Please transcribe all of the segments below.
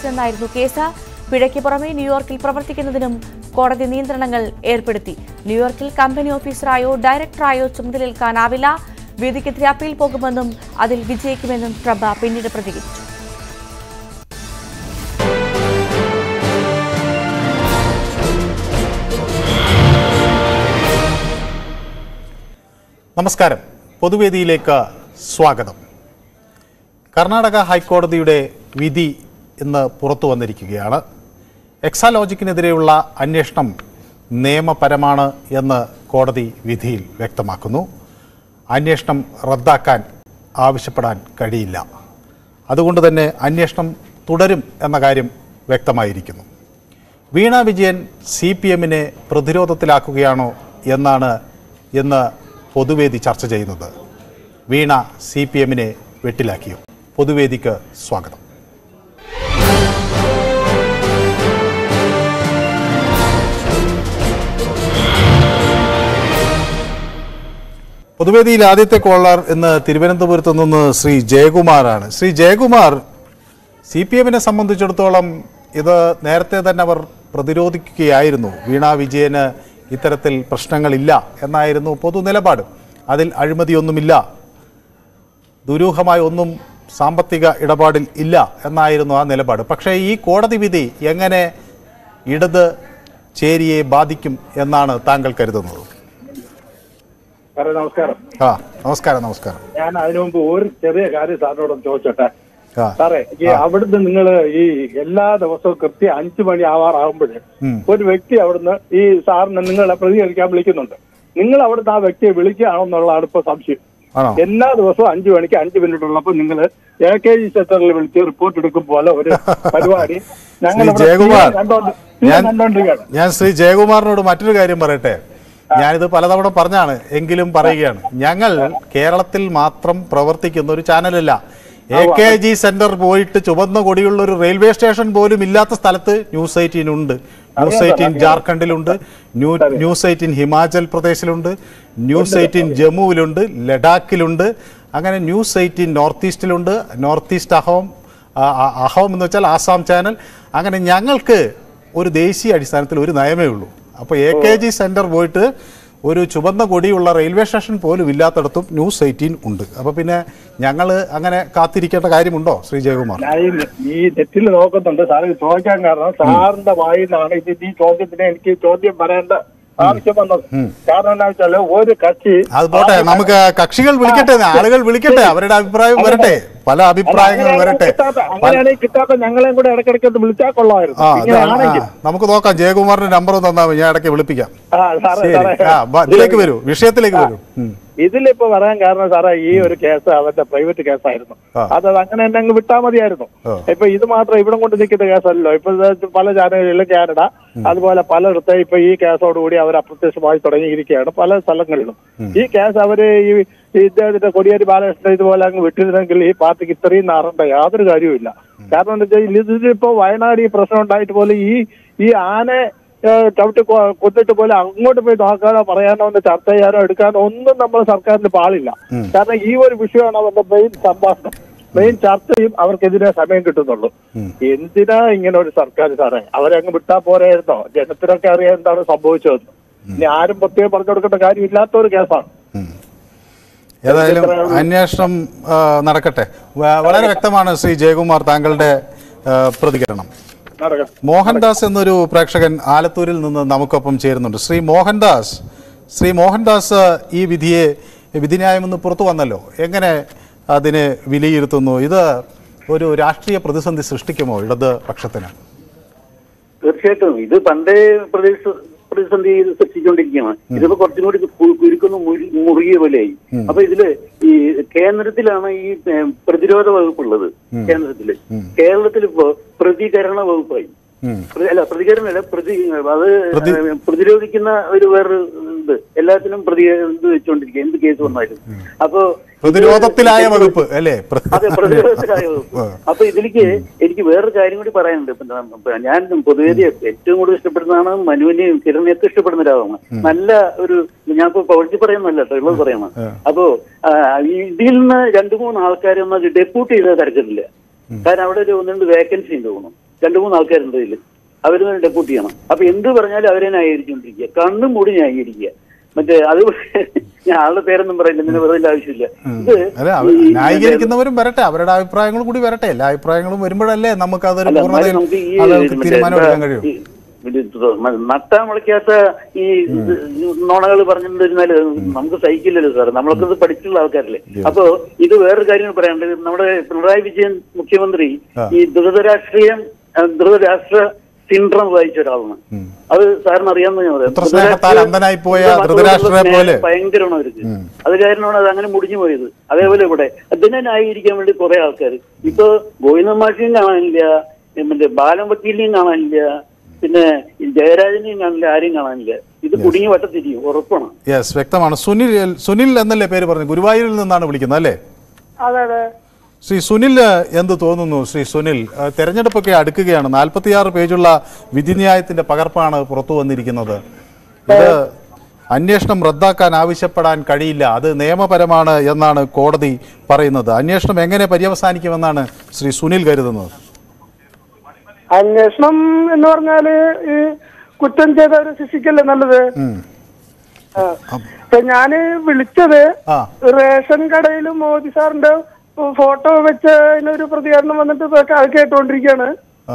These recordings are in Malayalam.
പ്രവർത്തിച്ചെന്നായിരുന്നു കേസ് പിഴയ്ക്ക് പുറമെ ന്യൂയോർക്കിൽ പ്രവർത്തിക്കുന്നതിനും കോടതി നിയന്ത്രണങ്ങൾ ഏർപ്പെടുത്തി ന്യൂയോർക്കിൽ കമ്പനി ഓഫീസറായോ ഡയറക്ടറായോ ചുമതലയേൽക്കാനാവില്ല വിധിക്കെതിരെ അപ്പീൽ പോകുമെന്നും അതിൽ വിജയിക്കുമെന്നും പ്രഭ പിന്നീട് പ്രതികരിച്ചു നമസ്കാരം പൊതുവേദിയിലേക്ക് സ്വാഗതം കർണാടക ഹൈക്കോടതിയുടെ വിധി ഇന്ന് പുറത്തു വന്നിരിക്കുകയാണ് എക്സാലോജിക്കിനെതിരെയുള്ള അന്വേഷണം നിയമപരമാണ് എന്ന് കോടതി വിധിയിൽ വ്യക്തമാക്കുന്നു അന്വേഷണം റദ്ദാക്കാൻ ആവശ്യപ്പെടാൻ കഴിയില്ല അതുകൊണ്ട് തന്നെ അന്വേഷണം തുടരും എന്ന കാര്യം വ്യക്തമായിരിക്കുന്നു വീണ വിജയൻ സി പി എമ്മിനെ പ്രതിരോധത്തിലാക്കുകയാണോ എന്നാണ് ഇന്ന് പൊതുവേദി ചർച്ച ചെയ്യുന്നത് വീണ സി പി എമ്മിനെ വെട്ടിലാക്കിയോ പൊതുവേദിക്ക് സ്വാഗതം പൊതുവേദിയിൽ ആദ്യത്തെ കോളർ ഇന്ന് തിരുവനന്തപുരത്ത് നിന്ന് ശ്രീ ജയകുമാറാണ് ശ്രീ ജയകുമാർ സി പി എമ്മിനെ സംബന്ധിച്ചിടത്തോളം ഇത് നേരത്തെ തന്നെ അവർ പ്രതിരോധിക്കുകയായിരുന്നു വീണ വിജയന് ഇത്തരത്തിൽ പ്രശ്നങ്ങളില്ല എന്നായിരുന്നു പൊതു നിലപാട് അതിൽ അഴിമതിയൊന്നുമില്ല ദുരൂഹമായ ഒന്നും സാമ്പത്തിക ഇടപാടിൽ ഇല്ല എന്നായിരുന്നു ആ നിലപാട് പക്ഷേ ഈ കോടതി വിധി എങ്ങനെ ഇടത് ചേരിയെ ബാധിക്കും എന്നാണ് താങ്കൾ കരുതുന്നത് സാറേ നമസ്കാരം ആ നമസ്കാരം നമസ്കാരം ഞാൻ അതിനു മുമ്പ് ഒരു ചെറിയ കാര്യം സാറിനോടൊന്ന് ചോദിച്ചോട്ടെ ആ സാറേ ഈ അവിടുന്ന് നിങ്ങൾ ഈ എല്ലാ ദിവസവും കൃത്യം അഞ്ചു മണി ആവാറാകുമ്പോഴേ ഉം. ഒരു വ്യക്തി അവിടുന്ന് ഈ സാറിനെ നിങ്ങളെ പ്രതികരിക്കാൻ വിളിക്കുന്നുണ്ട് നിങ്ങൾ അവിടുന്ന് ആ വ്യക്തിയെ വിളിക്കുകയാണോ എന്നുള്ളതാണ് ഇപ്പൊ സംശയം ആണോ എല്ലാ ദിവസവും അഞ്ചു മണിക്ക് അഞ്ചു മിനിറ്റ് ഉള്ളപ്പോൾ നിങ്ങൾ എ കെ ജി സെന്ററിൽ വിളിച്ച് റിപ്പോർട്ട് എടുക്കും പോലെ ഒരു പരിപാടി ഞങ്ങൾ ശ്രീ ജയകുമാർ, ഞാൻ- കണ്ടോണ്ടിരിക്കുകയാണ് ഞാൻ ശ്രീ ജയകുമാറിനോട് മറ്റൊരു കാര്യം പറയട്ടെ ഞാനിത് പലതവണ പറഞ്ഞാണ് എങ്കിലും പറയുകയാണ് ഞങ്ങൾ കേരളത്തിൽ മാത്രം പ്രവർത്തിക്കുന്ന ഒരു ചാനലല്ല എ കെ ജി സെന്റർ പോയിട്ട് ചുവന്ന കൊടിയുള്ള ഒരു റെയിൽവേ സ്റ്റേഷൻ പോലും ഇല്ലാത്ത സ്ഥലത്ത് ന്യൂസ് എയ്റ്റീൻ ഉണ്ട് ന്യൂസ് എയ്റ്റീൻ ജാർഖണ്ഡിലുണ്ട് ന്യൂ ന്യൂസ് എയ്റ്റീൻ ഹിമാചൽ പ്രദേശിലുണ്ട് ന്യൂസ് എയ്റ്റീൻ ജമ്മുവിലുണ്ട് ലഡാക്കിലുണ്ട് അങ്ങനെ ന്യൂസ് എയ്റ്റീൻ നോർത്ത് ഈസ്റ്റിലുണ്ട് നോർത്ത് ഈസ്റ്റ് അഹോം ആ- ആ- അഹോം എന്ന് വെച്ചാൽ ആസാം ചാനൽ അങ്ങനെ ഞങ്ങൾക്ക് ഒരു ദേശീയ അടിസ്ഥാനത്തിൽ ഒരു നയമേ ഉള്ളൂ അപ്പോൾ എ കെ ജി സെന്റർ പോയിട്ട് ഒരു ചുവന്ന കൊടിയുള്ള റെയിൽവേ സ്റ്റേഷൻ പോലും ഇല്ലാത്തടത്തും ന്യൂസ് എയ്റ്റീൻ ഉണ്ട് അപ്പോൾ പിന്നെ ഞങ്ങൾ അങ്ങനെ കാത്തിരിക്കേണ്ട കാര്യമുണ്ടോ ശ്രീ ജയകുമാർ ഞാൻ ഈ- ഈ നെറ്റിൽ നോക്കുന്നുണ്ട് സാർ ഇത് ചോദിക്കാൻ കാരണം സാറിന്റെ വായിൽ നിന്നാണ് ഇത് ഈ ചോദ്യത്തിന് എനിക്ക് ചോദ്യം പറയേണ്ട ആവശ്യം വന്നത് കാരണം എന്താ വെച്ചാല് ഒരു കക്ഷി അത് പോട്ടെ നമുക്ക് കക്ഷികൾ വിളിക്കട്ടെ ആളുകൾ വിളിക്കട്ടെ അവരുടെ അഭിപ്രായം വരട്ടെ പല അഭിപ്രായങ്ങളും വരട്ടെ പല- അങ്ങനെയാണെങ്കിൽ കിട്ടാത്ത ഞങ്ങളെയും കൂടെ ഇടയ്ക്കിടയ്ക്ക് ഒന്ന് വിളിച്ചാൽ കൊള്ളാമായിരുന്നു ആ അത് ഇങ്ങനെയാണെങ്കിൽ ആ, നമുക്ക് നോക്കാം ജയകുമാറിന്റെ നമ്പർ തന്നാൽ മതി ഞാൻ ഇടയ്ക്ക് വിളിപ്പിക്കാം ആ സാറേ ശരി സാറേ ആ ബ- ഇതിലേക്ക് വരൂ വിഷയത്തിലേക്ക് വരൂ ഉം. ഇതിലിപ്പോ പറയാൻ കാരണം സാറേ ഈ ഒരു കേസ് അവന്റെ പ്രൈവറ്റ് കേസായിരുന്നു ആ. അത് അങ്ങനെ തന്നെ അങ്ങ് വിട്ടാൽ മതിയായിരുന്നു ആ. ഇപ്പൊ ഇത് മാത്രം ഇവിടെ കൊണ്ട് നിൽക്കുന്ന കേസല്ലല്ലോ ഇപ്പൊ ഇത് പല ചാനലുകളിലും കാനഡ അതുപോലെ പലയിടത്ത് ഇപ്പൊ ഈ കേസോടുകൂടി അവർ അപ്രത്യക്ഷമായി തുടങ്ങിയിരിക്കുകയാണ് പല സ്ഥലങ്ങളിലും ഈ കേസ് അവര് ഈ ഈ ഇദ്ദേഹത്തിന്റെ കൊടിയേരി ബാലകൃഷ്ണൻ ഇതുപോലെ അങ്ങ് വിട്ടിരുന്നെങ്കിൽ ഈ പാർട്ടിക്ക് ഇത്രയും നാറേണ്ട യാതൊരു കാര്യവുമില്ല കാരണം എന്താ വെച്ചാൽ ഇതിലിപ്പോ വയനാട് ഈ പ്രശ്നം ഉണ്ടായിട്ട് പോലും ഈ ഈ ആനെ ഏഹ് ചവിട്ടി കൊ- കൊന്നിട്ട് പോലെ അങ്ങോട്ട് പോയി നോക്കാനോ പറയാനോ ഒന്ന് ചർച്ച ചെയ്യാനോ എടുക്കാനോ ഒന്നും നമ്മൾ സർക്കാരിന് പാടില്ല കാരണം ഈ ഒരു വിഷയമാണ് അവരുടെ മെയിൻ സംഭാഷണം മെയിൻ ചർച്ചയും അവർക്കെതിരെ സമയം കിട്ടുന്നുള്ളൂ എന്തിനാ ഇങ്ങനെ ഒരു സർക്കാർ സാറേ അവരെ അങ്ങ് വിട്ടാ പോരായിരുന്നോ ജനത്തിനൊക്കെ അറിയാൻ എന്താണ് സംഭവിച്ചതെന്ന് ഇനി ആരും പ്രത്യേകം പറഞ്ഞു കൊടുക്കേണ്ട കാര്യമില്ലാത്ത ഒരു കേസാണ് ഏതായാലും അന്വേഷണം ആ, നടക്കട്ടെ വ- വളരെ വ്യക്തമാണ് ശ്രീ ജയകുമാർ താങ്കളുടെ ആ, പ്രതികരണം നടക്കട്ടെ മോഹൻദാസ് എന്നൊരു പ്രേക്ഷകൻ ആലത്തൂരിൽ നിന്ന് നമുക്കൊപ്പം ചേരുന്നുണ്ട് ശ്രീ മോഹൻദാസ് ശ്രീ മോഹൻദാസ് ഈ വിധിയെ വിധിന്യായം ഇന്ന് പുറത്തു വന്നല്ലോ എങ്ങനെ അതിനെ വിലയിരുത്തുന്നു ഇത് ഒരു രാഷ്ട്രീയ പ്രതിസന്ധി സൃഷ്ടിക്കുമോ ഇടത് പക്ഷത്തിന് തീർച്ചയായിട്ടും ഇത് പണ്ടേ പ്രദേശ പ്രതിസന്ധി സൃഷ്ടിച്ചുകൊണ്ടിരിക്കുകയാണ് ഇതിപ്പോ കുറച്ചും കൂടി കു- കുരുക്കൊന്ന് മുറി- മുറുകിയ പോലെയായി അപ്പൊ ഇതില് ഈ കേന്ദ്രത്തിലാണ് ഈ ഏ, പ്രതിരോധ വകുപ്പുള്ളത് കേന്ദ്രത്തില് കേരളത്തിൽ ഇപ്പോ പ്രതികരണ വകുപ്പായി ഉം. പ്ര- അല്ല പ്രതികരണമല്ല പ്രതി അത് പ്രതി- ഏ, പ്രതിരോധിക്കുന്ന ഒരു വേറൊരു ഇത് എല്ലാത്തിനും പ്രതി ഇത് വെച്ചുകൊണ്ടിരിക്കുക എന്ത് കേസ് വന്നാലും അപ്പോ ഇത് പ്രതിരോധത്തിലായ വകുപ്പ് അല്ലേ പ്ര- അതെ പ്രതിരോധത്തിലായ വകുപ്പ്. ആ. അപ്പൊ ഇതിലേക്ക് എനിക്ക് വേറൊരു കാര്യം കൂടി പറയാനുണ്ട് ഇപ്പൊ ന- ഇപ്പൊ ഞാൻ പൊതുവേദിയെ ഏറ്റവും കൂടുതൽ ഇഷ്ടപ്പെടുന്നതാണ് മനുവിനെയും കിരണിയൊക്കെ ഇഷ്ടപ്പെടുന്ന ഒരാളാണ് നല്ല ഒരു ഞാൻ ഇപ്പൊ പൗഴ്ചി പറയുന്നല്ല കേട്ടോ ഉള്ളത് പറയണം അപ്പോ ആ, ഈ ഇതിൽ നിന്ന് രണ്ടു മൂന്ന് ആൾക്കാരെ ഒന്ന് ഡെപ്യൂട്ട് ചെയ്ത തരത്തിലില്ല കാരണം അവിടെ ഒരു ഒന്ന് രണ്ട് വേക്കൻസി ഉണ്ട് തോന്നുന്നു രണ്ടു മൂന്ന് ആൾക്കാരുണ്ട് ഇതിൽ അവര് ഡെപ്യൂട്ടിയാണ് അപ്പൊ എന്ത് പറഞ്ഞാലും അവരെ ന്യായീകരിച്ചുകൊണ്ടിരിക്കുക കണ്ണും മൂടി ന്യായീകരിക്കുക മറ്റേ അത് ഞാൻ ആളുടെ പേരൊന്നും പറയില്ല ഇതിന് വെറുതെ ആവശ്യമില്ല ഇത് അല്ല അവർ ഈ- ന്യായീകരിക്കുന്നവരും വരട്ടെ അവരുടെ അഭിപ്രായങ്ങളും കൂടി വരട്ടെ എല്ലാ അഭിപ്രായങ്ങളും വരുമ്പോഴല്ലേ നമുക്ക് അതൊരു അല്ല, പൂർണ്ണതയിൽ എന്നാലും നമുക്ക് ഈ ആളുകൾക്ക് മറ്റേ തീരുമാനം എടുക്കാൻ എന്താ, കഴിയും ഈ ഇത് മ- നട്ടാ മുളയ്ക്കാത്ത ഈ നോണകൾ പറഞ്ഞിരുന്നാല് നമുക്ക് സഹിക്കില്ലല്ലോ സാർ നമ്മളൊക്കെ ഇത് പഠിച്ചുള്ള ആൾക്കാരല്ലേ അപ്പോ ഇത് വേറൊരു കാര്യം പറയാനുണ്ട് നമ്മുടെ പിണറായി വിജയൻ മുഖ്യമന്ത്രി ആ. ഈ ദ്രുതരാഷ്ട്രീയം ആ, ദ്രുതരാഷ്ട്ര സിൻഡ്രം വായിച്ച ഒരാളാണ് അത് സാറിന് അറിയാമെന്ന് ഞാൻ പറയാം എത്ര സ്നേഹത്താൽ അന്ധനായി പോയ ഇത് മറ്റുള്ളവരുടെ ധൃതരാഷ്ട്രരെ സ്നേഹം പോലെ. ഭയങ്കരമാണ് അവർക്ക് അത് കാരണമാണ് അത് അങ്ങനെ മുടിഞ്ഞു പോയത് അതേപോലെ ഇവിടെ അതിനെ ന്യായീകരിക്കാൻ വേണ്ടി കുറെ ആൾക്കാർ ഇപ്പൊ ഗോവിന്ദ മാഷിയും കാണാനില്ല ഏ, മറ്റേ ബാലം വക്കീലിനെയും കാണാനില്ല പിന്നെ ഈ ജയരാജനെയും കാണില്ല ആരെയും കാണാനില്ല ഇത് കുടുങ്ങി വട്ടത്തിരിക്കും ഉറപ്പാണ് യെസ് വ്യക്തമാണ് സുനിൽ സുനിൽ എന്നല്ലേ പേര് പറഞ്ഞു ഗുരുവായൂരിൽ നിന്നാണ് വിളിക്കുന്നത് അല്ലേ അതെ അതെ ശ്രീ സുനിൽ എന്ത് തോന്നുന്നു ശ്രീ സുനിൽ ആ, തെരഞ്ഞെടുപ്പൊക്കെ അടുക്കുകയാണ് നാൽപ്പത്തിയാറ് പേജുള്ള വിധിന്യായത്തിന്റെ പകർപ്പാണ് പുറത്തു വന്നിരിക്കുന്നത് ഇത് അന്വേഷണം റദ്ദാക്കാൻ ആവശ്യപ്പെടാൻ കഴിയില്ല അത് നിയമപരമാണ് എന്നാണ് കോടതി പറയുന്നത് അന്വേഷണം എങ്ങനെ പര്യവസാനിക്കുമെന്നാണ് ശ്രീ സുനിൽ കരുതുന്നത് അന്വേഷണം എന്ന് പറഞ്ഞാല് ഈ കുറ്റം ചെയ്തവരെ ശിക്ഷിക്കല്ലേ നല്ലത് ഉം. ആ. ഇപ്പൊ ഞാന് വിളിച്ചത് ആ റേഷൻ കടയിൽ മോദി സാറിന്റെ ഫോട്ടോ വെച്ച് അതിനൊരു പ്രതികരണം വന്നിട്ട് ഇതൊക്കെ അത് കേട്ടോണ്ടിരിക്കാണ് ആ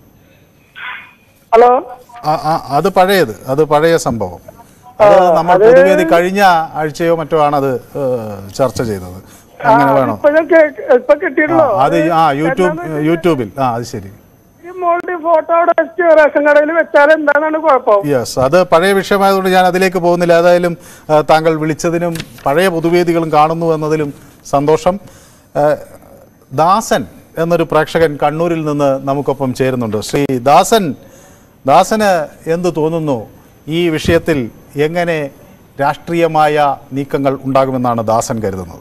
ഹലോ ആ, ആ, അത് പഴയത് അത് പഴയ സംഭവം അത് നമ്മൾ പൊതുവേദി കഴിഞ്ഞ ആഴ്ചയോ മറ്റോ ആണ് അത് ഏഹ്, ചർച്ച ചെയ്തത് അങ്ങനെ വേണോ ഇപ്പൊ ഞാൻ കേ- ഇപ്പൊ കിട്ടിയിട്ടുള്ളൂ അത് ആ യൂട്യൂബ് യൂട്യൂബിൽ ആ അത് ശരി ഈ മോളുടെ ഫോട്ടോ അവിടെ വെച്ച് റേഷൻ കടയിൽ വെച്ചാൽ എന്താണ് കുഴപ്പം യെസ് അത് പഴയ വിഷയമായതുകൊണ്ട് ഞാൻ അതിലേക്ക് പോകുന്നില്ല ഏതായാലും ആ, താങ്കൾ വിളിച്ചതിനും പഴയ പൊതുവേദികളും കാണുന്നു എന്നതിലും സന്തോഷം ആ, ദാസൻ എന്നൊരു പ്രേക്ഷകൻ കണ്ണൂരിൽ നിന്ന് നമുക്കൊപ്പം ചേരുന്നുണ്ട് ശ്രീ ദാസൻ ദാസന് എന്ത് തോന്നുന്നു ഈ വിഷയത്തിൽ എങ്ങനെ രാഷ്ട്രീയമായ നീക്കങ്ങൾ ഉണ്ടാകുമെന്നാണ് ദാസൻ കരുതുന്നത്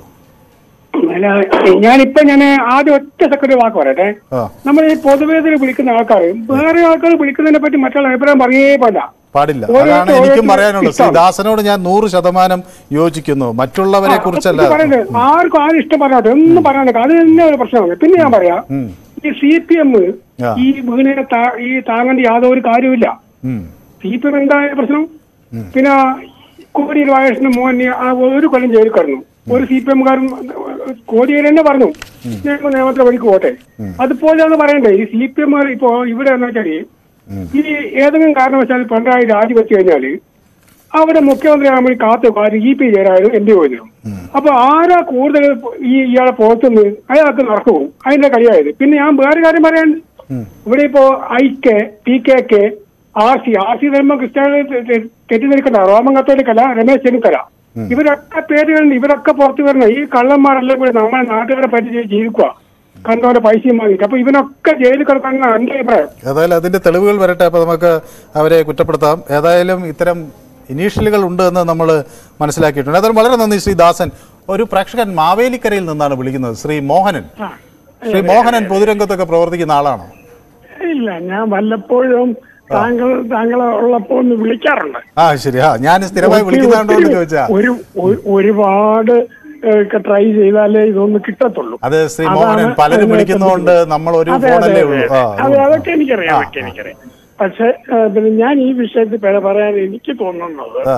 അല്ല ഞാനിപ്പോ ഞാൻ ആദ്യം ഒറ്റ സെക്കൻഡ് വാക്ക് പറയട്ടെ ആ നമ്മൾ ഈ പൊതുവേദിയിൽ വിളിക്കുന്ന ആൾക്കാർ വേറെ ആൾക്കാർ വിളിക്കുന്നതിനെ പറ്റി മറ്റുള്ള അഭിപ്രായം പറയേ പാടില്ല പാടില്ല ഓരോരുത്തർ അതാണ് എനിക്കും ഓരോരുത്തർ പറയാനുള്ളത് ശ്രീ ഇഷ്ടമാണ്. ദാസനോട് ഞാൻ നൂറ് ശതമാനം യോജിക്കുന്നു മറ്റുള്ളവരെ കുറിച്ചല്ല ഇത് പറയുന്നത് ആർക്കും ആരും ഇഷ്ടം പറയാതെ ഒന്നും പറയാനില്ല അത് തന്നെ ഒരു പ്രശ്നമാണ് പിന്നെ ഞാൻ പറയാം ഉം. ഈ സി പി എം ആ. ഈ വീണിനെ താ- ഈ താങ്ങേണ്ട യാതൊരു കാര്യമില്ല ഉം. സി പി എം എന്തായ പ്രശ്നം പിന്നെ കോടിയേരി ബാലകൃഷ്ണൻ മോഹൻ ആ ഒരു കൊല്ലം ജയിലിൽ കിടന്നു ഒരു സി പി എംകാരും കോടിയേരി തന്നെ പറഞ്ഞു ഞങ്ങൾ നിയമത്തിലെ വഴിക്ക് പോട്ടെ അതുപോലെയാണ് പറയണ്ടേ ഈ സി പി എം ഇപ്പോ ഇവിടെ എന്ന് വെച്ചാല് ഈ ഏതെങ്കിലും കാരണവശാൽ പിണറായി രാജിവെച്ച് കഴിഞ്ഞാല് അവിടെ മുഖ്യമന്ത്രി ആകാൻ വേണ്ടി കാത്തു കാര്യം ഇ പി ജയരാജനും എം പി പോയിരുന്നു അപ്പൊ ആരാ കൂടുതൽ ഈ ഇയാളെ പുറത്തുനിന്ന് അയാൾക്ക് നടക്കുമോ അതിന്റെ കളിയായത് പിന്നെ ഞാൻ വേറെ കാര്യം പറയാൻ ഇവിടെ ഇപ്പോ I K T K K R C R C വരുമ്പോ ക്രിസ്ത്യാനി തെറ്റിദ്ധരിക്കണ്ട റോമൻ കത്തോലിക്കല്ല രമേശ് ചെന്നിത്തല ഇവരൊക്കെ പേരുകളിൽ ഇവരൊക്കെ പുറത്തു വരണം ഈ കള്ളന്മാരെല്ലാം കൂടി നമ്മളെ നാട്ടുകാരെ പറ്റി ജീവിക്കുക കണ്ടോടെ പൈസയും വാങ്ങിയിട്ട് അപ്പൊ ഇവനൊക്കെ ജയിലിൽ കിടക്കാനാണ് എന്റെ അഭിപ്രായം ഏതായാലും അതിന്റെ തെളിവുകൾ വരട്ടെ അപ്പോൾ നമുക്ക് അവരെ കുറ്റപ്പെടുത്താം ഏതായാലും ഇത്തരം ഇനീഷ്യലുകൾ ഉണ്ട് എന്ന് നമ്മൾ മനസ്സിലാക്കിയിട്ടുണ്ട് ഏതായാലും വളരെ നന്ദി ശ്രീ ദാസൻ ഒരു പ്രേക്ഷകൻ മാവേലിക്കരയിൽ നിന്നാണ് വിളിക്കുന്നത് ശ്രീ മോഹനൻ ശ്രീ മോഹനൻ പൊതുരംഗത്തൊക്കെ പ്രവർത്തിക്കുന്ന ആളാണോ ഇല്ല ഞാൻ വല്ലപ്പോഴും താങ്കൾ താങ്കളെ ഉള്ളപ്പോ ഒന്ന് വിളിക്കാറുണ്ട് ആ ശരി ആ ഞാൻ സ്ഥിരമായി വിളിക്കുന്നുണ്ടോ എന്ന് ചോദിച്ചാ ഒരു ഒരു- ഒരുപാട് ട്രൈ ചെയ്താലേ ഇതൊന്ന് കിട്ടത്തുള്ളൂ അത് ശ്രീ അതാണ് മോഹനൻ പലരും അതിനകത്ത് വിളിക്കുന്നതുകൊണ്ട് നമ്മൾ ഒരു അതെ, അതെ, ഫോണല്ലേ അതെ. ഉള്ളൂ ആ അതെ അതൊക്കെ എനിക്കറിയാം അതൊക്കെ എനിക്കറിയാം പക്ഷെ ഏഹ്, പിന്നെ ഞാൻ ഈ വിഷയത്തിൽ പ- പറയാൻ എനിക്ക് തോന്നുന്നത് ആ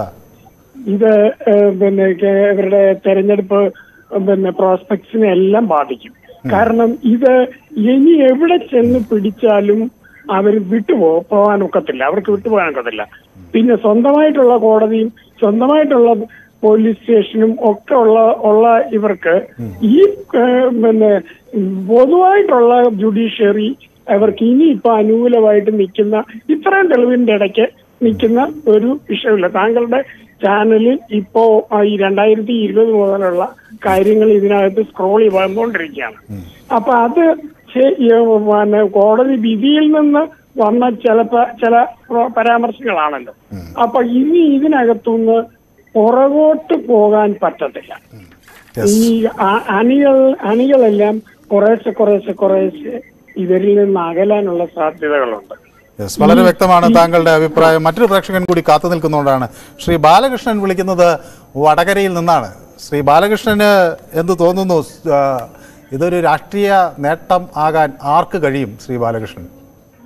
ഇത് ഏഹ്, പിന്നെ കേ- ഇവരുടെ തെരഞ്ഞെടുപ്പ് ഏഹ്, പിന്നെ പ്രോസ്പെക്ട്സിനെ എല്ലാം ബാധിക്കും കാരണം ഇത് ഇനി എവിടെ ചെന്ന് പിടിച്ചാലും അവർ വിട്ടുപോ പോകാൻ ഒക്കത്തില്ല അവർക്ക് വിട്ടുപോകാൻ ഒക്കത്തില്ല പിന്നെ സ്വന്തമായിട്ടുള്ള കോടതിയും സ്വന്തമായിട്ടുള്ള പോലീസ് സ്റ്റേഷനും ഒക്കെ ഉള്ള ഉള്ള ഇവർക്ക് ഈ ഏഹ്, പിന്നെ പൊതുവായിട്ടുള്ള ജുഡീഷ്യറി അവർക്ക് ഇനി ഇപ്പൊ അനുകൂലമായിട്ട് നിൽക്കുന്ന ഇത്രയും തെളിവിന്റെ ഇടയ്ക്ക് നിൽക്കുന്ന ഒരു വിഷയമില്ല താങ്കളുടെ ചാനലിൽ ഇപ്പോ ആ, ഈ രണ്ടായിരത്തി ഇരുപത് മുതലുള്ള കാര്യങ്ങൾ ഇതിനകത്ത് സ്ക്രോൾ വന്നുകൊണ്ടിരിക്കുകയാണ് അപ്പൊ അത് ശ- ഈ, പിന്നെ കോടതി വിധിയിൽ നിന്ന് വന്ന ചില പ- ചില പ്ര- പരാമർശങ്ങളാണല്ലോ അപ്പൊ ഇനി ഇതിനകത്തുനിന്ന് പുറകോട്ട് പോകാൻ പറ്റത്തില്ല Yes. ഈ അ- അണികൾ അണികളെല്ലാം കുറേശ്ശെ കുറേശ്ശെ കുറേശ്ശെ ഇവരിൽ നിന്ന് അകലാനുള്ള സാധ്യതകളുണ്ട് യെസ് വളരെ വ്യക്തമാണ് താങ്കളുടെ അഭിപ്രായം മറ്റൊരു പ്രേക്ഷകൻ കൂടി കാത്തു നിൽക്കുന്നുകൊണ്ടാണ് ശ്രീ ബാലകൃഷ്ണൻ വിളിക്കുന്നത് വടകരയിൽ നിന്നാണ് ശ്രീ ബാലകൃഷ്ണന് എന്ത് തോന്നുന്നു ആ, ഇതൊരു രാഷ്ട്രീയ നേട്ടം ആകാൻ ആർക്ക് കഴിയും ശ്രീ ബാലകൃഷ്ണൻ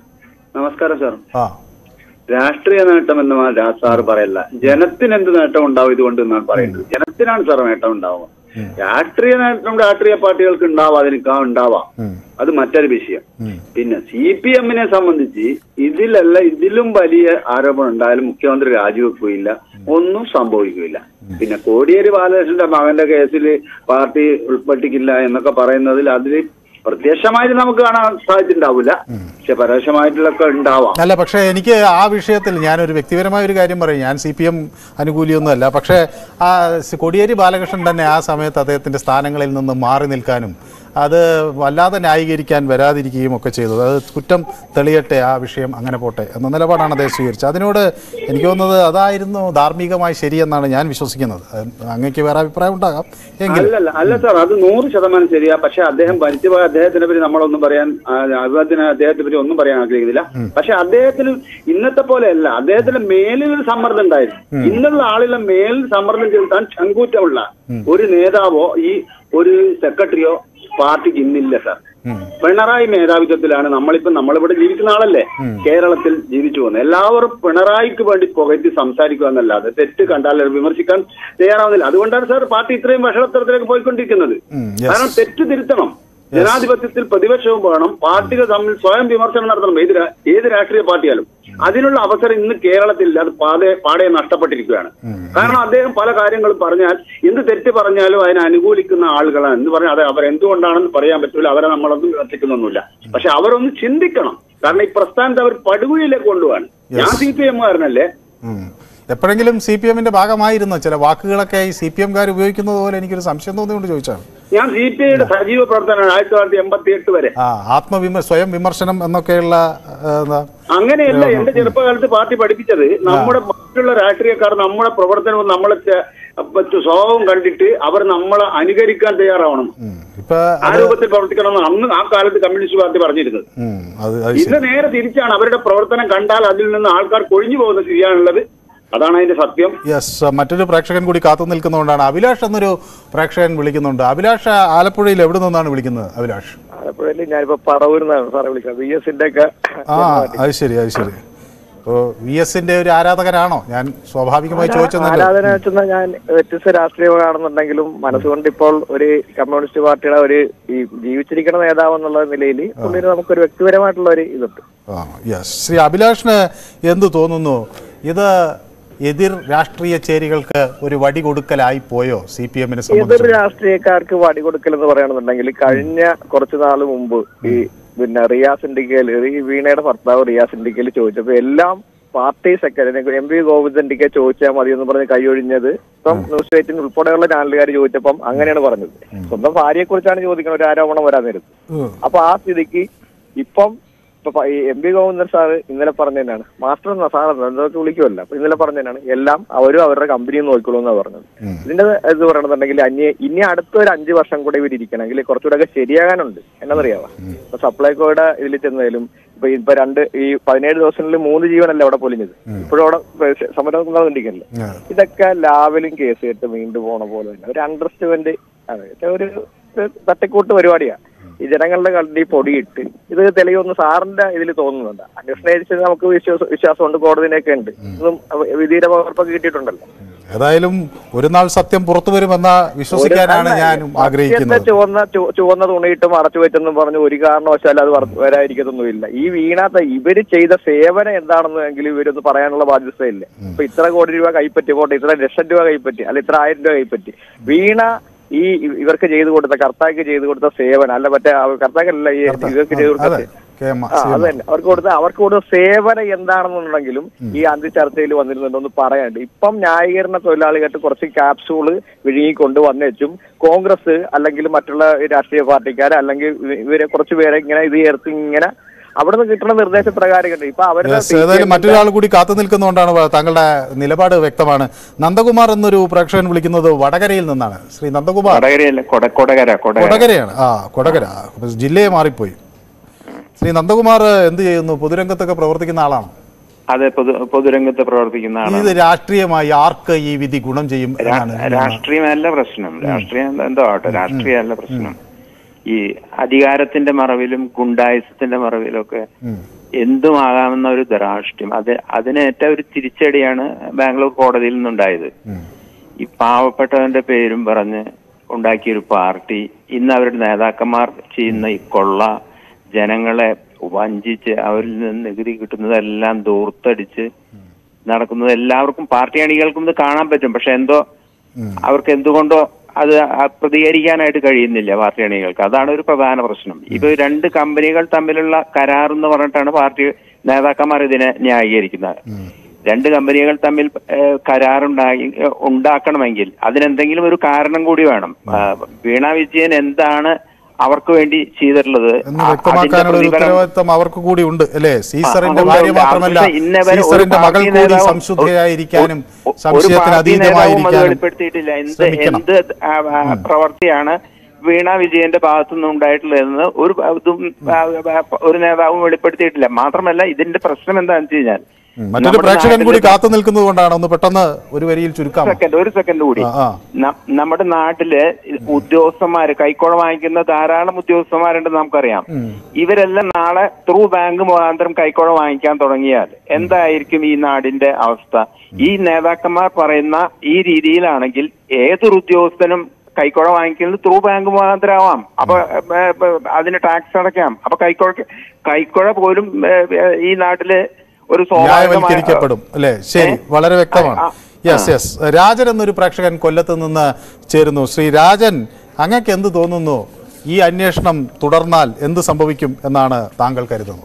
നമസ്കാരം സാർ ആ രാഷ്ട്രീയ നേട്ടം എന്ന് മാ- സാർ പറയല്ല ജനത്തിന് എന്ത് നേട്ടം ഉണ്ടാവും ഇതുകൊണ്ട് എന്നാണ് പറയുന്നത് ജനത്തിനാണ് സാർ നേട്ടം ഉണ്ടാവുക രാഷ്ട്രീയ നേട്ടം രാഷ്ട്രീയ പാർട്ടികൾക്ക് ഉണ്ടാവാതിരിക്കാം ഉണ്ടാവാം ഉം. അത് മറ്റൊരു വിഷയം ഉം. പിന്നെ സി പി എമ്മിനെ സംബന്ധിച്ച് ഇതിലല്ല ഇതിലും വലിയ ആരോപണം ഉണ്ടായാലും മുഖ്യമന്ത്രി രാജിവെക്കുകയില്ല ഒന്നും സംഭവിക്കുകയില്ല പിന്നെ കോടിയേരി ബാലകൃഷ്ണന്റെ മകന്റെ കേസിൽ പാർട്ടി ഉൾപ്പെട്ടിക്കില്ല എന്നൊക്കെ പറയുന്നതിൽ അതിൽ പ്രത്യക്ഷമായിട്ട് നമുക്ക് കാണാൻ സാധിച്ചിട്ടുണ്ടാവില്ല പക്ഷെ പരോക്ഷമായിട്ടുള്ളൊക്കെ ഉണ്ടാവാം അല്ല പക്ഷേ എനിക്ക് ആ വിഷയത്തിൽ ഞാനൊരു വ്യക്തിപരമായ ഒരു കാര്യം പറയും ഞാൻ സി പി എം അനുകൂലിയൊന്നുമല്ല പക്ഷേ ആ സി- കോടിയേരി ബാലകൃഷ്ണൻ തന്നെ ആ സമയത്ത് അദ്ദേഹത്തിൻ്റെ സ്ഥാനങ്ങളിൽ നിന്ന് മാറി നിൽക്കാനും അത് വല്ലാതെ ന്യായീകരിക്കാൻ വരാതിരിക്കുകയും ഒക്കെ ചെയ്തു അത് കുറ്റം തെളിയട്ടെ ആ വിഷയം അങ്ങനെ പോട്ടെ എന്ന നിലപാടാണ് അദ്ദേഹം സ്വീകരിച്ചത് അതിനോട് എനിക്ക് തോന്നുന്നത് അതായിരുന്നു ധാർമ്മികമായി ശരിയെന്നാണ് ഞാൻ വിശ്വസിക്കുന്നത് അത് അങ്ങേക്ക് വേറെ അഭിപ്രായം ഉണ്ടാകാം എങ്കിലും അല്ലല്ല അല്ല സാർ അത് നൂറ് ശതമാനം ശരിയാ പക്ഷെ അദ്ദേഹം ഭരിച്ചുപോയ അദ്ദേഹത്തിനെ പറ്റി നമ്മളൊന്നും പറയാൻ ആ, അദ്ദേഹത്തിന് അദ്ദേഹത്തെ പറ്റി ഒന്നും പറയാൻ ആഗ്രഹിക്കുന്നില്ല പക്ഷെ അദ്ദേഹത്തിന് ഇന്നത്തെ പോലെയല്ല അദ്ദേഹത്തിന് മേലിൽ ഒരു സമ്മർദ്ദം ഉണ്ടായിരുന്നു ഇന്നുള്ള ആളുകളെ മേലിൽ സമ്മർദ്ദം ചെലുത്താൻ ചങ്കൂറ്റമുള്ള ഒരു നേതാവോ ഈ ഒരു സെക്രട്ടറിയോ പാർട്ടിക്ക് ഇന്നില്ല സാർ പിണറായി മേധാവിത്വത്തിലാണ് നമ്മളിപ്പോ നമ്മളിവിടെ ജീവിക്കുന്ന ആളല്ലേ കേരളത്തിൽ ജീവിച്ചു പോകുന്നത് എല്ലാവരും പിണറായിക്ക് വേണ്ടി പുകഴ്ത്തി സംസാരിക്കുക എന്നല്ലാതെ തെറ്റ് കണ്ടാൽ അത് വിമർശിക്കാൻ തയ്യാറാവുന്നില്ല അതുകൊണ്ടാണ് സാർ പാർട്ടി ഇത്രയും വഷളത്തരത്തിലേക്ക് പോയിക്കൊണ്ടിരിക്കുന്നത് ഉം, yes. കാരണം തെറ്റ് തിരുത്തണം ജനാധിപത്യത്തിൽ പ്രതിപക്ഷവും വേണം പാർട്ടികൾ തമ്മിൽ സ്വയം വിമർശനം നടത്തണം ഏത് രാ- ഏത് രാഷ്ട്രീയ പാർട്ടിയാലും അതിനുള്ള അവസരം ഇന്ന് കേരളത്തിൽ ഇല്ല. അത് പാടെ പാടെ നഷ്ടപ്പെട്ടിരിക്കുകയാണ് കാരണം അദ്ദേഹം പല കാര്യങ്ങളും പറഞ്ഞാൽ എന്ത് തെറ്റ് പറഞ്ഞാലും അതിനെ അനുകൂലിക്കുന്ന ആളുകളാണ് എന്ന് പറഞ്ഞാൽ അത് അവർ എന്തുകൊണ്ടാണെന്ന് പറയാൻ പറ്റൂല അവരെ നമ്മളൊന്നും വിമർശിക്കുന്നൊന്നുമില്ല പക്ഷെ അവരൊന്ന് ചിന്തിക്കണം കാരണം ഈ പ്രസ്ഥാനത്തെ അവർ പടുകുഴിയിലേക്ക് കൊണ്ടുപോകാൻ ഞാൻ സി പി എമ്മുകാരനല്ലേ ഉം. എപ്പോഴെങ്കിലും സി പി എമ്മിന്റെ ഭാഗമായിരുന്നോ ചില വാക്കുകളൊക്കെ ഈ സി പി എംകാർ ഉപയോഗിക്കുന്നത് പോലെ എനിക്കൊരു സംശയം തോന്നിയുകൊണ്ട് ചോദിച്ചാണ് ഞാൻ സി പി ഐയുടെ സജീവ പ്രവർത്തനമാണ് ആയിരത്തി തൊള്ളായിരത്തി എൺപത്തി എട്ട് വരെ ആ ആത്മവിമ സ്വയം വിമർശനം എന്നൊക്കെയുള്ള ആ, എന്താ അങ്ങനെയല്ല എന്റെ ചെറുപ്പകാലത്ത് പാർട്ടി പഠിപ്പിച്ചത് നമ്മുടെ മറ്റുള്ള രാഷ്ട്രീയക്കാർ നമ്മുടെ പ്രവർത്തനവും നമ്മളെ ചെ- മറ്റു സ്വഭാവം കണ്ടിട്ട് അവർ നമ്മളെ അനുകരിക്കാൻ തയ്യാറാവണം ഉം. ഇപ്പൊ ആ അത് രൂപത്തിൽ പ്രവർത്തിക്കണമെന്ന് അന്ന് ആ കാലത്ത് കമ്മ്യൂണിസ്റ്റ് പാർട്ടി പറഞ്ഞിരുന്നത് ഉം, അത് അത് ഇന്ന് ശരി നേരെ തിരിച്ചാണ് അവരുടെ പ്രവർത്തനം കണ്ടാൽ അതിൽ നിന്ന് ആൾക്കാർ കൊഴിഞ്ഞു പോകുന്ന സ്ഥിതിയാണുള്ളത് അതാണ് അതിന്റെ സത്യം യെസ് മറ്റൊരു പ്രേക്ഷകൻ കൂടി കാത്തു നിൽക്കുന്നതുകൊണ്ടാണ് അഭിലാഷ് എന്നൊരു പ്രേക്ഷകൻ വിളിക്കുന്നുണ്ട് അഭിലാഷ് ആലപ്പുഴയിൽ എവിടെ നിന്നാണ് വിളിക്കുന്നത് അഭിലാഷ് ആലപ്പുഴയിൽ ഞാനിപ്പോ പറവൂരിന്നാണ് സാറെ വിളിക്കുന്നത് വി എസിന്റെ ഒക്കെ ആ അത് ശരി അത് ശരി ഓ വി എസിന്റെ ഒരു ആരാധകനാണോ ഞാൻ സ്വാഭാവികമായി ചോദിച്ചെന്നല്ലോ ആരാധന വെച്ചെന്നാൽ ഞാൻ വ്യത്യസ്ത രാഷ്ട്രീയമാണെന്നുണ്ടെങ്കിലും മനസ്സുകൊണ്ട് ഇപ്പോൾ ഒരു കമ്മ്യൂണിസ്റ്റ് പാർട്ടിയുടെ ഒരു ഈ ജീവിച്ചിരിക്കുന്ന നേതാവ് എന്നുള്ള നിലയിൽ പുള്ളിന് നമുക്കൊരു വ്യക്തിപരമായിട്ടുള്ള ഒരു ഇതുണ്ട് ആ യെസ് ശ്രീ അഭിലാഷിന് എന്ത് തോന്നുന്നു ഇത് എതിർ രാഷ്ട്രീയ ചേരികൾക്ക് ഒരു വടി കൊടുക്കലായി പോയോ സി പി എമ്മിനെ എതിർ സംബന്ധിച്ച് രാഷ്ട്രീയക്കാർക്ക് വടി കൊടുക്കൽ എന്ന് പറയുകയാണെന്നുണ്ടെങ്കിൽ കഴിഞ്ഞ കുറച്ചു നാൾ മുമ്പ് ഈ പിന്നെ റിയാസ് ഇൻഡിക്കയിൽ ഈ വീണയുടെ ഭർത്താവ് റിയാസ് ഇൻഡിക്കയിൽ ചോദിച്ചപ്പോൾ എല്ലാം പാർട്ടി സെക്രട്ടറി എം വി ഗോവിന്ദൻഡിക്ക് ചോദിച്ചാൽ മതി എന്ന് പറഞ്ഞ് കൈയൊഴിഞ്ഞത് ഇപ്പം ന്യൂസ് എയ്റ്റീൻ ഉൾപ്പെടെയുള്ള ചാനലുകാർ ചോദിച്ചപ്പം അങ്ങനെയാണ് പറഞ്ഞത് സ്വന്തം ഭാര്യയെ കുറിച്ചാണ് ചോദിക്കുന്നത് ഒരു ആരോപണം വരാൻ നേരത്ത് ഉം. അപ്പൊ ആ സ്ഥിതിക്ക് ഇപ്പം ഇപ്പൊ പ- ഈ എം പി ഗോവിന്ദൻ സാറ് ഇന്നലെ പറഞ്ഞതന്നെയാണ് മാസ്റ്റർ എന്നാ സാർ എന്തൊക്കെ വിളിക്കുമല്ലോ അപ്പൊ ഇന്നലെ പറഞ്ഞതന്നെയാണ് എല്ലാം അവരും അവരുടെ കമ്പനിയും നോക്കിക്കോളൂ എന്നാ പറഞ്ഞത് ഇതിന്റെ ഇത് പറയണമെന്നുണ്ടെങ്കിൽ അന്യ ഇനി അടുത്ത ഒരു അഞ്ചു വർഷം കൂടെ ഇവർ ഇരിക്കണമെങ്കിൽ കുറച്ചുകൂടെ ഒക്കെ ശരിയാകാനുണ്ട് എന്നറിയാവോ ഇപ്പൊ സപ്ലൈകോയുടെ ഇതിൽ ചെന്നതിലും ഇപ്പൊ ഇപ്പൊ രണ്ട് ഈ പതിനേഴ് ദിവസങ്ങളിൽ മൂന്ന് ജീവനല്ല അവിടെ പൊലിഞ്ഞത് ഇപ്പോഴും അവിടെ സമരം നടന്നിരിക്കണില്ല ഉം. ഇതൊക്കെ ലാവലും കേസ് കേട്ട് വീണ്ടും പോണ പോലെ തന്നെ ഒരു അണ്ടർസ്റ്റുമെന്റ് അതെ ഒരു ഒരു തട്ടിക്കൂട്ട് പരിപാടിയാ ഈ ജനങ്ങളുടെ കണ്ടി പൊടിയിട്ട് ഇത് തെളിയൊന്ന് സാറിന്റെ ഇതിൽ തോന്നുന്നുണ്ട് അന്വേഷണം ഏജൻസി നമുക്ക് വിശ്വാസം വിശ്വാസമുണ്ട് കോടതിയിലൊക്കെ ഉണ്ട് ഇതും വിധിയുടെ പകർപ്പൊക്കെ കിട്ടിയിട്ടുണ്ടല്ലോ ഏതായാലും ഒരു നാൾ സത്യം പുറത്തു വരുമെന്ന വിശ്വസിക്കാനാണ് ഞാനും സത്യത്തെ ആഗ്രഹിക്കുന്നത് ചുവന്ന ചു- ചുവന്ന തുണിയിട്ട് മറച്ചു വെച്ചെന്നും പറഞ്ഞ് ഒരു കാരണവശാലും അത് വര- വരാതിരിക്കത്തൊന്നുമില്ല ഈ വീണാത്ത ഇവര് ചെയ്ത സേവനം എന്താണെന്ന് എങ്കിലും ഇവരൊന്ന് പറയാനുള്ള ബാധ്യതയില്ല ഇപ്പൊ ഇത്ര കോടി രൂപ കൈപ്പറ്റി പോട്ടെ ഇത്ര ലക്ഷം രൂപ കൈപ്പറ്റി അല്ല ഇത്ര ആയിരം രൂപ കൈപ്പറ്റി വീണ ഈ ഇ- ഇവർക്ക് ചെയ്തു കൊടുത്ത കർത്താക്ക് ചെയ്തു കൊടുത്ത സേവനം അല്ല മറ്റേ അവ- കർത്താക്കല്ല ഈ ഇവർക്ക് ചെയ്തു അതെ കൊടുത്ത കെ എം ആ അത് തന്നെ അവർക്ക് കൊടുത്ത അവർക്ക് കൊടുത്ത സേവനം എന്താണെന്നുണ്ടെങ്കിലും ഈ അന്ത്യ ചർച്ചയിൽ വന്നിരുന്നുണ്ടെന്ന് പറയാണ്ട് ഇപ്പം ന്യായീകരണ തൊഴിലാളികൾക്ക് കുറച്ച് ക്യാപ്സൂള് വിഴുങ്ങിക്കൊണ്ട് വന്നേച്ചും കോൺഗ്രസ് അല്ലെങ്കിൽ മറ്റുള്ള രാഷ്ട്രീയ പാർട്ടിക്കാർ അല്ലെങ്കിൽ ഇവ- ഇവരെ കുറച്ച് പേരെ ഇങ്ങനെ ഇത് ചേർത്ത് ഇങ്ങനെ അവിടെ നിന്ന് കിട്ടുന്ന നിർദ്ദേശപ്രകാരം കണ്ടു ഇപ്പൊ അവരുടെ യെസ് ഏതായാലും മറ്റൊരാൾ കൂടി കാത്തു നിൽക്കുന്നതുകൊണ്ടാണ് വ- താങ്കളുടെ നിലപാട് വ്യക്തമാണ് നന്ദകുമാർ എന്നൊരു പ്രേക്ഷകൻ വിളിക്കുന്നത് വടകരയിൽ നിന്നാണ് ശ്രീ നന്ദകുമാർ കൊടകരയല്ല കൊട കൊടകര കൊടകര കൊടകരയാണ് ആ കൊടകര അപ്പൊ ജില്ലയെ മാറിപ്പോയി ശ്രീ നന്ദകുമാർ എന്ത് ചെയ്യുന്നു പൊതുരംഗത്തൊക്കെ പ്രവർത്തിക്കുന്ന ആളാണ് അതെ പൊതു പൊതുരംഗത്ത് പ്രവർത്തിക്കുന്ന ഇത് ആളാണ് രാഷ്ട്രീയമായി ആർക്ക് ഈ വിധി ഗുണം ചെയ്യും എന്നാണ് രാ- രാഷ്ട്രീയമല്ല പ്രശ്നം രാഷ്ട്രീയം എന്തോ ആവട്ടെ രാഷ്ട്രീയമല്ല പ്രശ്നം ഈ അധികാരത്തിന്റെ മറവിലും ഗുണ്ടായുസത്തിന്റെ മറവിലും ഒക്കെ എന്തുമാകാമെന്ന ഒരു ധാർഷ്ട്യം അത് അതിനേറ്റ ഒരു തിരിച്ചടിയാണ് ബാംഗ്ലൂർ കോടതിയിൽ നിന്നുണ്ടായത് ഈ പാവപ്പെട്ടവന്റെ പേരും പറഞ്ഞ് ഉണ്ടാക്കിയൊരു പാർട്ടി ഇന്ന് അവരുടെ നേതാക്കന്മാർ ചെയ്യുന്ന ഈ കൊള്ള ജനങ്ങളെ വഞ്ചിച്ച് അവരിൽ നിന്ന് നികുതി കിട്ടുന്നതെല്ലാം ദൂർത്തടിച്ച് നടക്കുന്നത് എല്ലാവർക്കും പാർട്ടി അണികൾക്കും ഇത് കാണാൻ പറ്റും പക്ഷെ എന്തോ അവർക്ക് എന്തുകൊണ്ടോ അത് ആ പ്രതികരിക്കാനായിട്ട് കഴിയുന്നില്ല പാർട്ടി അണികൾക്ക് അതാണ് ഒരു പ്രധാന പ്രശ്നം ഇപ്പൊ രണ്ട് കമ്പനികൾ തമ്മിലുള്ള കരാർ എന്ന് പറഞ്ഞിട്ടാണ് പാർട്ടി നേതാക്കന്മാർ ഇതിനെ ന്യായീകരിക്കുന്നത് രണ്ട് കമ്പനികൾ തമ്മിൽ ഏഹ്, കരാറുണ്ടായി ഏഹ്, ഉണ്ടാക്കണമെങ്കിൽ അതിനെന്തെങ്കിലും ഒരു കാരണം കൂടി വേണം ആ, വീണ വിജയൻ എന്താണ് അവർക്ക് വേണ്ടി ചെയ്തിട്ടുള്ളത് എന്ന് ആ- അതിന്റെ വ്യക്തമാക്കാനുള്ള ഒരു പ്രതിഫലം ഉത്തരവാദിത്തം അവർക്ക് കൂടി ഉണ്ട് അല്ലേ സീസറിന്റെ ഉണ്ട്, ഭാര്യ ഉണ്ട്. മാത്രമല്ല പക്ഷേ ഇന്നവരെ ഒരു സീസറിന്റെ മകൾ പാർട്ടി കൂടി നേതാവും- സംശുദ്ധയായിരിക്കാനും ഒരു- ഒരു സംശയത്തിന് പാർട്ടി നേതാവും അത് അതീതമായിരിക്കാനും വെളിപ്പെടുത്തിയിട്ടില്ല എന്ത് ശ്രമിക്കണം. എന്ത് ആ, ആ, പ്രവൃത്തിയാണ് വീണ വിജയന്റെ ഭാഗത്തു നിന്ന് ഉണ്ടായിട്ടുള്ളതെന്ന് ഒരു ഇതും ആ, ആ, ഒരു നേതാവും വെളിപ്പെടുത്തിയിട്ടില്ല മാത്രമല്ല ഇതിന്റെ പ്രശ്നം എന്താണെന്ന് വെച്ച് കഴിഞ്ഞാൽ ഉം. മറ്റൊരു പ്രേക്ഷകൻ കൂടി കാത്തു നിൽക്കുന്നത് കൊണ്ടാണ് ഒന്ന് പെട്ടെന്ന് ഒരു വരിയിൽ ചുരുക്കാം സെക്കൻഡ് ഒരു സെക്കൻഡ് കൂടി ആ, ആ. ന- നമ്മുടെ നാട്ടില് ഉദ്യോഗസ്ഥന്മാര് കൈക്കോള വാങ്ങിക്കുന്ന ധാരാളം ഉദ്യോഗസ്ഥന്മാരുണ്ടെന്ന് നമുക്കറിയാം ഇവരെല്ലാം നാളെ ത്രൂ ബാങ്ക് മുഖാന്തരം കൈക്കോള വാങ്ങിക്കാൻ തുടങ്ങിയാൽ എന്തായിരിക്കും ഈ നാടിന്റെ അവസ്ഥ ഈ നേതാക്കന്മാർ പറയുന്ന ഈ രീതിയിലാണെങ്കിൽ ഏതൊരു ഉദ്യോഗസ്ഥനും കൈക്കോള വാങ്ങിക്കുന്നത് ത്രൂ ബാങ്ക് മുഖാന്തരമാവാം അപ്പൊ ഏ, ഏ, അതിന് ടാക്സ് അടയ്ക്കാം അപ്പൊ കൈക്കോഴ കൈക്കോഴ പോലും ഏ, ഏ, ഈ നാട്ടില് ഒരു സ്വാഭാവികമായ ന്യായവൽക്കരിക്കപ്പെടും അല്ലേ ശരി വളരെ വ്യക്തമാണ് ആ, യെസ് യെസ് രാജൻ എന്നൊരു പ്രേക്ഷകൻ കൊല്ലത്ത് നിന്ന് ചേരുന്നു ശ്രീ രാജൻ അങ്ങക്ക് എന്ത് തോന്നുന്നു ഈ അന്വേഷണം തുടർന്നാൽ എന്ത് സംഭവിക്കും എന്നാണ് താങ്കൾ കരുതുന്നത്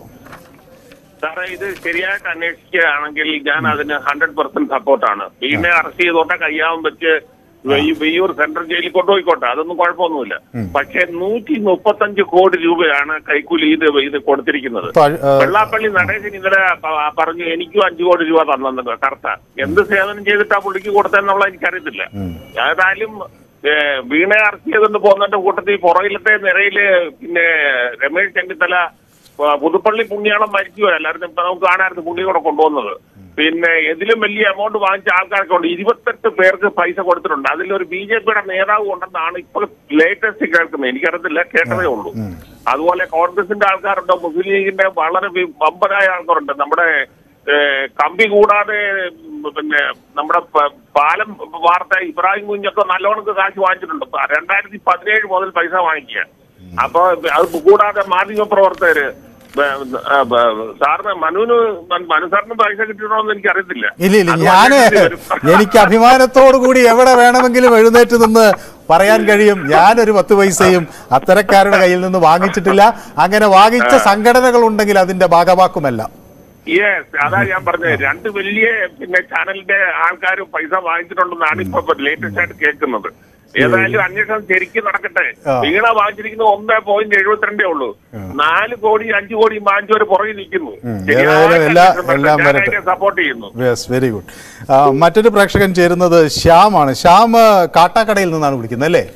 സാറേ ഇത് ശരിയായിട്ട് അന്വേഷിക്കുകയാണെങ്കിൽ ഞാൻ അതിന് ഹൺഡ്രഡ് പെർസെന്റ് സപ്പോർട്ടാണ് വീണെ അറസ്റ്റ് ചെയ്തോട്ടെ കയ്യാവും വെച്ച് ഈ വെയ്യൂർ സെൻട്രൽ ജയിലിൽ കൊണ്ടുപോയിക്കോട്ടെ അതൊന്നും കുഴപ്പമൊന്നുമില്ല പക്ഷെ നൂറ്റി മുപ്പത്തഞ്ച് കോടി രൂപയാണ് കൈക്കൂലി ഇത് ഇത് കൊടുത്തിരിക്കുന്നത് ഇപ്പൊ, ഏ, വെള്ളാപ്പള്ളി നടേശൻ ഇന്നലെ പ- പറഞ്ഞു എനിക്കും അഞ്ചു കോടി രൂപ തന്നത് കറക്റ്റാ എന്ത് സേവനം ചെയ്തിട്ടാ പുള്ളിക്ക് കൊടുത്തെന്നുള്ള എനിക്കറിയത്തില്ല ഏതായാലും ഏ, വീണെ അറസ്റ്റ് ചെയ്തുകൊണ്ട് പോകുന്നതിന്റെ കൂട്ടത്തിൽ പുറകിലത്തെ നിരയില് പിന്നെ രമേശ് ചെന്നിത്തല ആ, പുതുപ്പള്ളി പുണ്യാളം മരിച്ചു അല്ലായിരുന്നു ഇപ്പൊ നമുക്ക് കാണായിരുന്നു പുള്ളി കൂടെ കൊണ്ടുവന്നത് പിന്നെ ഇതിലും വലിയ എമൗണ്ട് വാങ്ങിച്ച ആൾക്കാരൊക്കെ ഉണ്ട് ഇരുപത്തെട്ട് പേർക്ക് പൈസ കൊടുത്തിട്ടുണ്ട് അതിലൊരു ബി ജെ പിയുടെ നേതാവ് ഉണ്ടെന്നാണ് ഇപ്പോൾ ലേറ്റസ്റ്റ് കേൾക്കുന്നത് എനിക്കറിയത്തില്ല കേട്ടതേ ഉള്ളൂ അതുപോലെ കോൺഗ്രസിന്റെ ആൾക്കാരുണ്ട് മുസ്ലിം ലീഗിന്റെ വളരെ വി- വമ്പനായ ആൾക്കാരുണ്ട് നമ്മുടെ ഏഹ്, കമ്പി കൂടാതെ ഉം, പിന്നെ നമ്മുടെ പ- പാലം വാർത്ത ഇബ്രാഹിം കുഞ്ഞൊക്കെ നല്ലോണം കാശ് വാങ്ങിച്ചിട്ടുണ്ട് പ- രണ്ടായിരത്തി പതിനേഴ് മുതൽ പൈസ വാങ്ങിക്കുക അപ്പൊ അത് കൂടാതെ മാധ്യമ പ്രവർത്തകര് ബ- ആ, ബ- സാറിന് മനുവിന് മ- മനു സാറിന് പൈസ കിട്ടിയിട്ടുണ്ടോ എനിക്ക് അറിയത്തില്ല ഇല്ല ഇല്ല ഞാന് എനിക്ക് അഭിമാനത്തോടു കൂടി എവിടെ വേണമെങ്കിലും എഴുന്നേറ്റ് നിന്ന് പറയാൻ കഴിയും ഞാനൊരു പത്ത് പൈസയും അത്തരക്കാരുടെ കയ്യിൽ നിന്ന് വാങ്ങിച്ചിട്ടില്ല അങ്ങനെ വാങ്ങിച്ച സംഘടനകൾ ഉണ്ടെങ്കിൽ അതിന്റെ ഭാഗമാക്കുമല്ല യെസ് അതാ ഞാൻ പറഞ്ഞത് രണ്ട് വലിയ പിന്നെ ചാനലിന്റെ ആൾക്കാരും പൈസ വാങ്ങിച്ചിട്ടുണ്ടെന്നാണ് ഇപ്പൊ ലേറ്റസ്റ്റ് ആയിട്ട് കേൾക്കുന്നത് ഏതായാലും അന്വേഷണം ശരിക്കും നടക്കട്ടെ ആ. വീണ വാങ്ങിച്ചിരിക്കുന്നത് ഒന്നേ പോയിന്റ് എഴുപത്തിരണ്ടേ ഉള്ളൂ നാല് കോടി അഞ്ചു കോടി വാങ്ങിച്ചവർ പുറകിൽ നിൽക്കുന്നു ഉം. ഏതായാലും എല്ലാ- എല്ലാം വരട്ടെ. സപ്പോർട്ട് ചെയ്യുന്നു യെസ് വെരി ഗുഡ് മറ്റൊരു പ്രേക്ഷകൻ ചേരുന്നത് ശ്യാമാണ് ശ്യാം ആ, കാട്ടാക്കടയിൽ നിന്നാണ് വിളിക്കുന്നത് അല്ലേ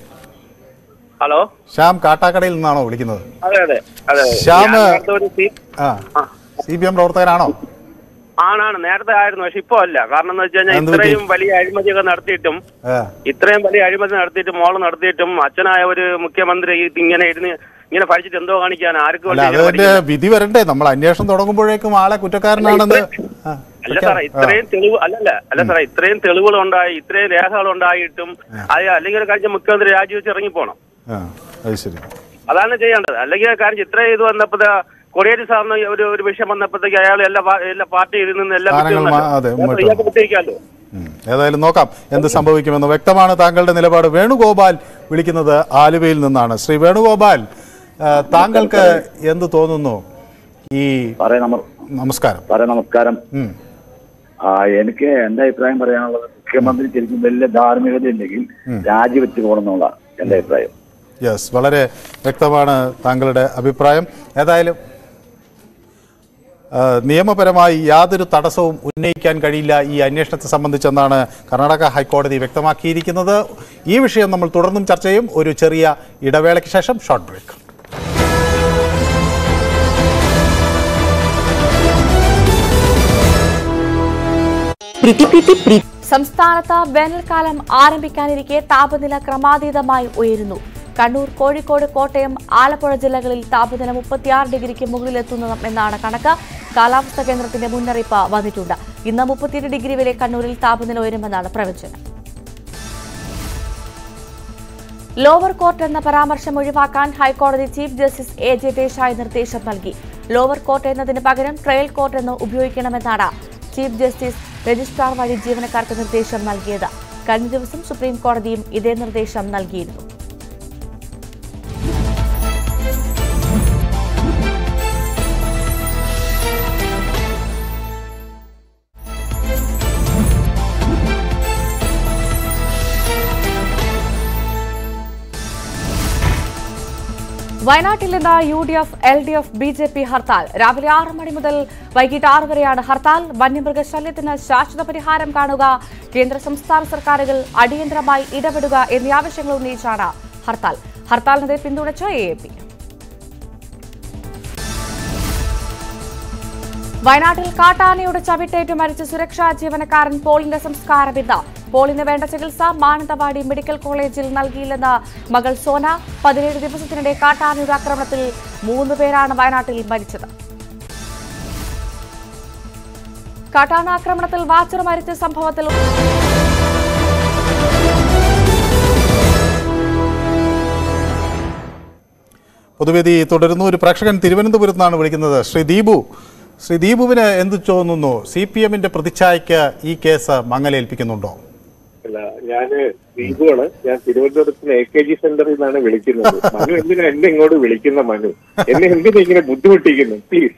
ഹലോ ശ്യാം കാട്ടാക്കടയിൽ നിന്നാണോ വിളിക്കുന്നത് അതെ അതെ അതെ ശ്യാം ഞാൻ നേരത്തെ ഒരു സീ- ആ സി പി എം പ്രവർത്തകനാണോ ആണാണ് നേരത്തെ ആയിരുന്നു പക്ഷെ ഇപ്പൊ അല്ല കാരണം എന്ന് വെച്ച് കഴിഞ്ഞാൽ എന്ത് പറ്റി? ഇത്രയും വലിയ അഴിമതിയൊക്കെ നടത്തിയിട്ടും ആ, ഇത്രയും വലിയ അഴിമതി നടത്തിയിട്ടും മോള് നടത്തിയിട്ടും അച്ഛനായ ഒരു മുഖ്യമന്ത്രി ഇത് ഇങ്ങനെ ഇരുന്ന് ഇങ്ങനെ പഠിച്ചിട്ട് എന്തോ കാണിക്കാൻ ആർക്കും അല്ല വേണ്ടി ഇങ്ങനെ അതിന്റെ പഠിക്കുന്നത്? വിധി വരണ്ടേ നമ്മൾ അന്വേഷണം തുടങ്ങുമ്പോഴേക്കും ആളെ കുറ്റക്കാരനാണെന്ന് ആ, അല്ല സാറേ ഇത്രയും തെളിവ് അല്ലല്ല അല്ല സാറേ ഇത്രയും തെളിവുകൾ ഉണ്ടായി ഇത്രയും രേഖകൾ ഉണ്ടായിട്ടും അത് അല്ലെങ്കിൽ ഒരു കാര്യം മുഖ്യമന്ത്രി രാജിവെച്ച് ഇറങ്ങിപ്പോണം ആ, അത് ശരി അതാണ് ചെയ്യേണ്ടത് അല്ലെങ്കിൽ കാര്യം ഇത്രയും ഇത് വന്നപ്പോ കൊടിയേരി സാറിന് ഒരു ഒരു വിഷയം വന്നപ്പോഴത്തേക്ക് അയാൾ എല്ലാ പാ- എല്ലാ പാർട്ടിയിൽ നിന്ന് എല്ലാം സ്ഥാനങ്ങൾ മാ- അതെ, മുമ്പോട്ട് ഇയാൾക്ക് വിട്ടിരിക്കാമല്ലോ ഉം. ഏതായാലും നോക്കാം എന്ത് സംഭവിക്കുമെന്ന് വ്യക്തമാണ് താങ്കളുടെ നിലപാട് വേണുഗോപാൽ വിളിക്കുന്നത് ആലുവയിൽ നിന്നാണ് ശ്രീ വേണുഗോപാൽ ആ, താങ്കൾക്ക് എന്ത് തോന്നുന്നു ഈ പറയാം നമ്മ നമസ്കാരം പറയാം നമസ്കാരം ഉം. ആ, എനിക്ക് എന്റെ അഭിപ്രായം പറയാനുള്ളത് മുഖ്യമന്ത്രി ശരിക്കും വലിയ ധാർമ്മികത ഉണ്ടെങ്കിൽ രാജിവെച്ച് പോകണം എന്നുള്ള എന്റെ അഭിപ്രായം യെസ് വളരെ വ്യക്തമാണ് താങ്കളുടെ അഭിപ്രായം ഏതായാലും ആ, നിയമപരമായി യാതൊരു തടസ്സവും ഉന്നയിക്കാൻ കഴിയില്ല ഈ അന്വേഷണത്തെ സംബന്ധിച്ചെന്നാണ് കർണാടക ഹൈക്കോടതി വ്യക്തമാക്കിയിരിക്കുന്നത് ഈ വിഷയം നമ്മൾ തുടർന്നും ചർച്ച ചെയ്യും ഒരു ചെറിയ ഇടവേളയ്ക്ക് ശേഷം ഷോർട്ട് ബ്രേക്ക് സംസ്ഥാനത്ത് വേനൽക്കാലം ആരംഭിക്കാനിരിക്കെ താപനില ക്രമാതീതമായി ഉയരുന്നു കണ്ണൂർ കോഴിക്കോട് കോട്ടയം ആലപ്പുഴ ജില്ലകളിൽ താപനില മുപ്പത്തിയാറ് ഡിഗ്രിക്ക് മുകളിലെത്തുന്നതെന്നാണ് കണക്ക് കാലാവസ്ഥാ കേന്ദ്രത്തിന്റെ മുന്നറിയിപ്പ് വന്നിട്ടുണ്ട് ഇന്ന് മുപ്പത്തിയെട്ട് ഡിഗ്രി വരെ കണ്ണൂരിൽ താപനില ഉയരുമെന്നാണ് പ്രവചനം ലോവർ കോർട്ട് എന്ന പരാമർശം ഒഴിവാക്കാൻ ഹൈക്കോടതി chief justice A J Desai നിർദ്ദേശം നൽകി ലോവർ കോർട്ട് എന്നതിന് പകരം ട്രയൽ കോർട്ട് എന്ന് ഉപയോഗിക്കണമെന്നാണ് ചീഫ് ജസ്റ്റിസ് രജിസ്ട്രാർ വഴി ജീവനക്കാർക്ക് നിർദ്ദേശം നൽകിയത് കഴിഞ്ഞ ദിവസം സുപ്രീം കോടതിയും ഇതേ നിർദ്ദേശം നൽകിയിരുന്നു വയനാട്ടിൽ ഇന്ന് U D F L D F B J P hartal രാവിലെ ആറ് മണി മുതൽ വൈകിട്ട് ആറ് വരെയാണ് ഹർത്താൽ വന്യമൃഗശല്യത്തിന് ശാശ്വത പരിഹാരം കാണുക കേന്ദ്ര സംസ്ഥാന സർക്കാരുകൾ അടിയന്തരമായി ഇടപെടുക എന്നീ ആവശ്യങ്ങൾ ഉന്നയിച്ചാണ് ഹർത്താൽ ഹർത്താലിനെതിരെ പിന്തുണച്ച എ എ പി വയനാട്ടിൽ കാട്ടാനയുടെ ചവിട്ടേറ്റ് മരിച്ച സുരക്ഷാ ജീവനക്കാരൻ പോളിന്റെ സംസ്കാരം ഇന്ന് പോളിന് വേണ്ട ചികിത്സ മാനന്തവാടി മെഡിക്കൽ കോളേജിൽ നൽകിയില്ലെന്ന് മകൾ സോന പതിനേഴ് ദിവസത്തിനിടെ കാട്ടാനയുടെ ആക്രമണത്തിൽ മൂന്ന് പേരാണ് വയനാട്ടിൽ മരിച്ചത് കാട്ടാന ആക്രമണത്തിൽ വാച്ചർ മരിച്ച സംഭവത്തിൽ പൊതുവേദി തുടരുന്നു ഒരു പ്രേക്ഷകൻ തിരുവനന്തപുരത്ത് നിന്നാണ് വിളിക്കുന്നത് ശ്രീ ദീപു ശ്രീ ദീപുവിന് എന്ത് തോന്നുന്നു സി പി എമ്മിന്റെ പ്രതിച്ഛായക്ക് ഈ കേസ് മങ്ങലേൽപ്പിക്കുന്നുണ്ടോ അല്ല ഞാന് ദീപുവാണ് ഞാൻ തിരുവനന്തപുരത്തിന് എ കെ ജി സെന്ററിൽ നിന്നാണ് വിളിക്കുന്നത് മനു എന്തിനാ എന്നെ ഇങ്ങോട്ട് വിളിക്കുന്ന മനു എന്നെ എന്തിനാ ഇങ്ങനെ ബുദ്ധിമുട്ടിക്കുന്നു പ്ലീസ്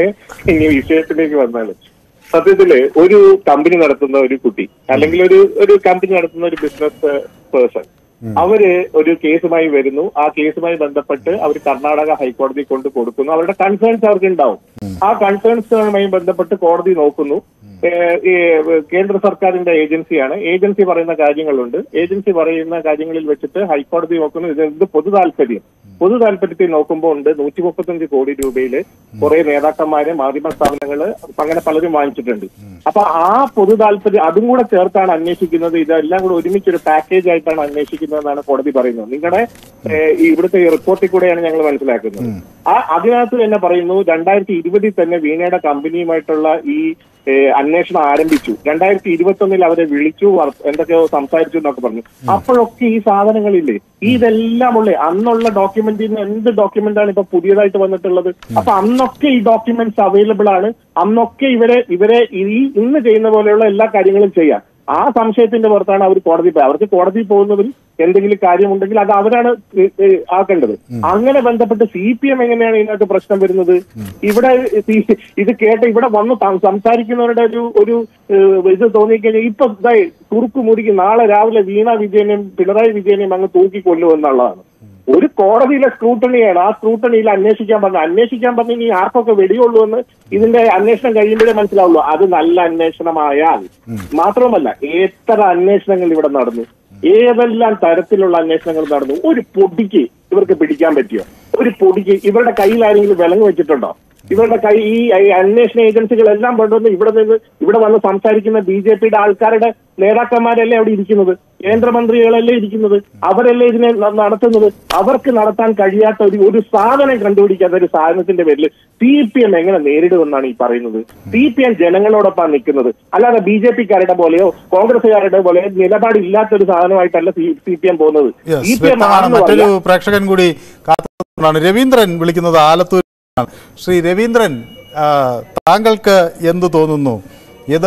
ഇനി വിഷയത്തിലേക്ക് വന്നാല് സത്യത്തില് ഒരു കമ്പനി നടത്തുന്ന ഒരു കുട്ടി അല്ലെങ്കിൽ ഒരു ഒരു കമ്പനി നടത്തുന്ന ഒരു ബിസിനസ് പേഴ്സൺ അവര് ഒരു കേസുമായി വരുന്നു ആ കേസുമായി ബന്ധപ്പെട്ട് അവർ കർണാടക ഹൈക്കോടതി കൊണ്ട് കൊടുക്കുന്നു അവരുടെ കൺസേൺസ് അവർക്ക് ഉണ്ടാവും ആ കൺസേൺസുമായി ബന്ധപ്പെട്ട് കോടതി നോക്കുന്നു ഏഹ് ഈ കേന്ദ്ര സർക്കാരിന്റെ ഏജൻസിയാണ് ഏജൻസി പറയുന്ന കാര്യങ്ങളുണ്ട് ഏജൻസി പറയുന്ന കാര്യങ്ങളിൽ വെച്ചിട്ട് ഹൈക്കോടതി നോക്കുന്നു ഇത് എന്ത് പൊതു താല്പര്യം പൊതു താല്പര്യത്തിൽ നോക്കുമ്പോൾ ഉണ്ട് നൂറ്റി മുപ്പത്തഞ്ച് കോടി രൂപയിൽ കുറെ നേതാക്കന്മാര് മാധ്യമ സ്ഥാപനങ്ങള് അങ്ങനെ പലരും വാങ്ങിച്ചിട്ടുണ്ട് അപ്പൊ ആ പൊതു താല്പര്യം അതും കൂടെ ചേർത്താണ് അന്വേഷിക്കുന്നത് ഇതെല്ലാം കൂടെ ഒരുമിച്ച് ഒരു പാക്കേജ് ആയിട്ടാണ് അന്വേഷിക്കുന്നതെന്നാണ് കോടതി പറയുന്നത് നിങ്ങളുടെ ഏഹ്, ഈ ഇവിടുത്തെ ഈ റിപ്പോർട്ടിൽ കൂടെയാണ് ഞങ്ങൾ മനസ്സിലാക്കുന്നത് ആ അതിനകത്ത് തന്നെ പറയുന്നു രണ്ടായിരത്തി ഇരുപതിൽ തന്നെ വീണയുടെ കമ്പനിയുമായിട്ടുള്ള ഈ ഏഹ്, അന്വേഷണം ആരംഭിച്ചു രണ്ടായിരത്തി ഇരുപത്തി ഒന്നിൽ അവരെ വിളിച്ചു വർ- എന്തൊക്കെയോ സംസാരിച്ചു എന്നൊക്കെ പറഞ്ഞു അപ്പോഴൊക്കെ ഈ സാധനങ്ങളില്ലേ ഈ ഇതെല്ലാം ഉള്ളേ അന്നുള്ള ഡോക്യുമെന്റിൽ നിന്ന് എന്ത് ഡോക്യുമെന്റ് ആണ് ഇപ്പൊ പുതിയതായിട്ട് വന്നിട്ടുള്ളത് അപ്പൊ അന്നൊക്കെ ഈ ഡോക്യുമെന്റ്സ് അവൈലബിൾ ആണ് അന്നൊക്കെ ഇവരെ ഇവരെ ഈ ഇന്ന് ചെയ്യുന്ന പോലെയുള്ള എല്ലാ കാര്യങ്ങളും ചെയ്യാം ആ സംശയത്തിന്റെ പുറത്താണ് അവർ കോടതി പോയത് അവർക്ക് കോടതി പോകുന്നതിൽ എന്തെങ്കിലും കാര്യമുണ്ടെങ്കിൽ അത് അവരാണ് ഏ, ഏ, ആക്കേണ്ടത് അങ്ങനെ ബന്ധപ്പെട്ട് സി പി എം എങ്ങനെയാണ് ഇതിനകത്ത് പ്രശ്നം വരുന്നത് ഇവിടെ ഈ- ഇത് കേട്ട് ഇവിടെ വന്ന് സം- സംസാരിക്കുന്നവരുടെ ഒരു ഒരു ഏ, ഇത് തോന്നിക്കഴിഞ്ഞാൽ ഇപ്പൊ ഇതായി തുറുക്കു മുറുക്കി നാളെ രാവിലെ വീണ വിജയനെയും പിണറായി വിജയനെയും അങ്ങ് തൂക്കി കൊല്ലുമെന്നുള്ളതാണ് ഒരു കോടതിയിലെ സ്ക്രൂട്ടണിയാണ് ആ സ്ക്രൂട്ടണിയിൽ അന്വേഷിക്കാൻ പറഞ്ഞു അന്വേഷിക്കാൻ പറഞ്ഞു ഇനി ആർക്കൊക്കെ വെടിയുള്ളൂ എന്ന് ഇതിന്റെ അന്വേഷണം കഴിയുമ്പോഴേ മനസ്സിലാവുള്ളൂ അത് നല്ല അന്വേഷണമായാൽ മാത്രമല്ല എത്ര അന്വേഷണങ്ങൾ ഇവിടെ നടന്നു ഏതെല്ലാം തരത്തിലുള്ള അന്വേഷണങ്ങൾ നടന്നു ഒരു പൊടിക്ക് ഇവർക്ക് പിടിക്കാൻ പറ്റിയോ ഒരു പൊടിക്ക് ഇവരുടെ കയ്യിൽ ആരെങ്കിലും വിലങ്ങ് വെച്ചിട്ടുണ്ടോ ഇവരുടെ കൈ ഈ ഈ അന്വേഷണ ഏജൻസികളെല്ലാം കൊണ്ടുവന്ന് ഇവിടെ നിന്ന് ഇവിടെ വന്ന് സംസാരിക്കുന്ന ബി ജെ പിയുടെ ആൾക്കാരുടെ നേതാക്കന്മാരല്ലേ അവിടെ ഇരിക്കുന്നത് കേന്ദ്രമന്ത്രികളല്ലേ ഇരിക്കുന്നത് അവരല്ലേ ഇതിനെ ന- നടത്തുന്നത് അവർക്ക് നടത്താൻ കഴിയാത്ത ഒരു ഒരു സാധനം കണ്ടുപിടിക്കാത്ത ഒരു സാധനത്തിന്റെ പേരിൽ സി പി എം എങ്ങനെ നേരിടുമെന്നാണ് ഈ പറയുന്നത് സി പി എം ജനങ്ങളോടൊപ്പം നിൽക്കുന്നത് അല്ലാതെ ബി ജെ പിക്കാരുടെ പോലെയോ കോൺഗ്രസുകാരുടെ പോലെയോ നിലപാടില്ലാത്ത ഒരു സാധനമായിട്ടല്ല സി പി എം പോകുന്നത് Yes, സി പി എം വ്യക്തമാണ് മറ്റൊരു പ്രേക്ഷകൻ കൂടി കാത്തുനിൽക്കുന്നതാണ് രവീന്ദ്രൻ വിളിക്കുന്നത് ആലത്തൂർ ശ്രീ രവീന്ദ്രൻ ആ, താങ്കൾക്ക് എന്തു തോന്നുന്നു ഇത്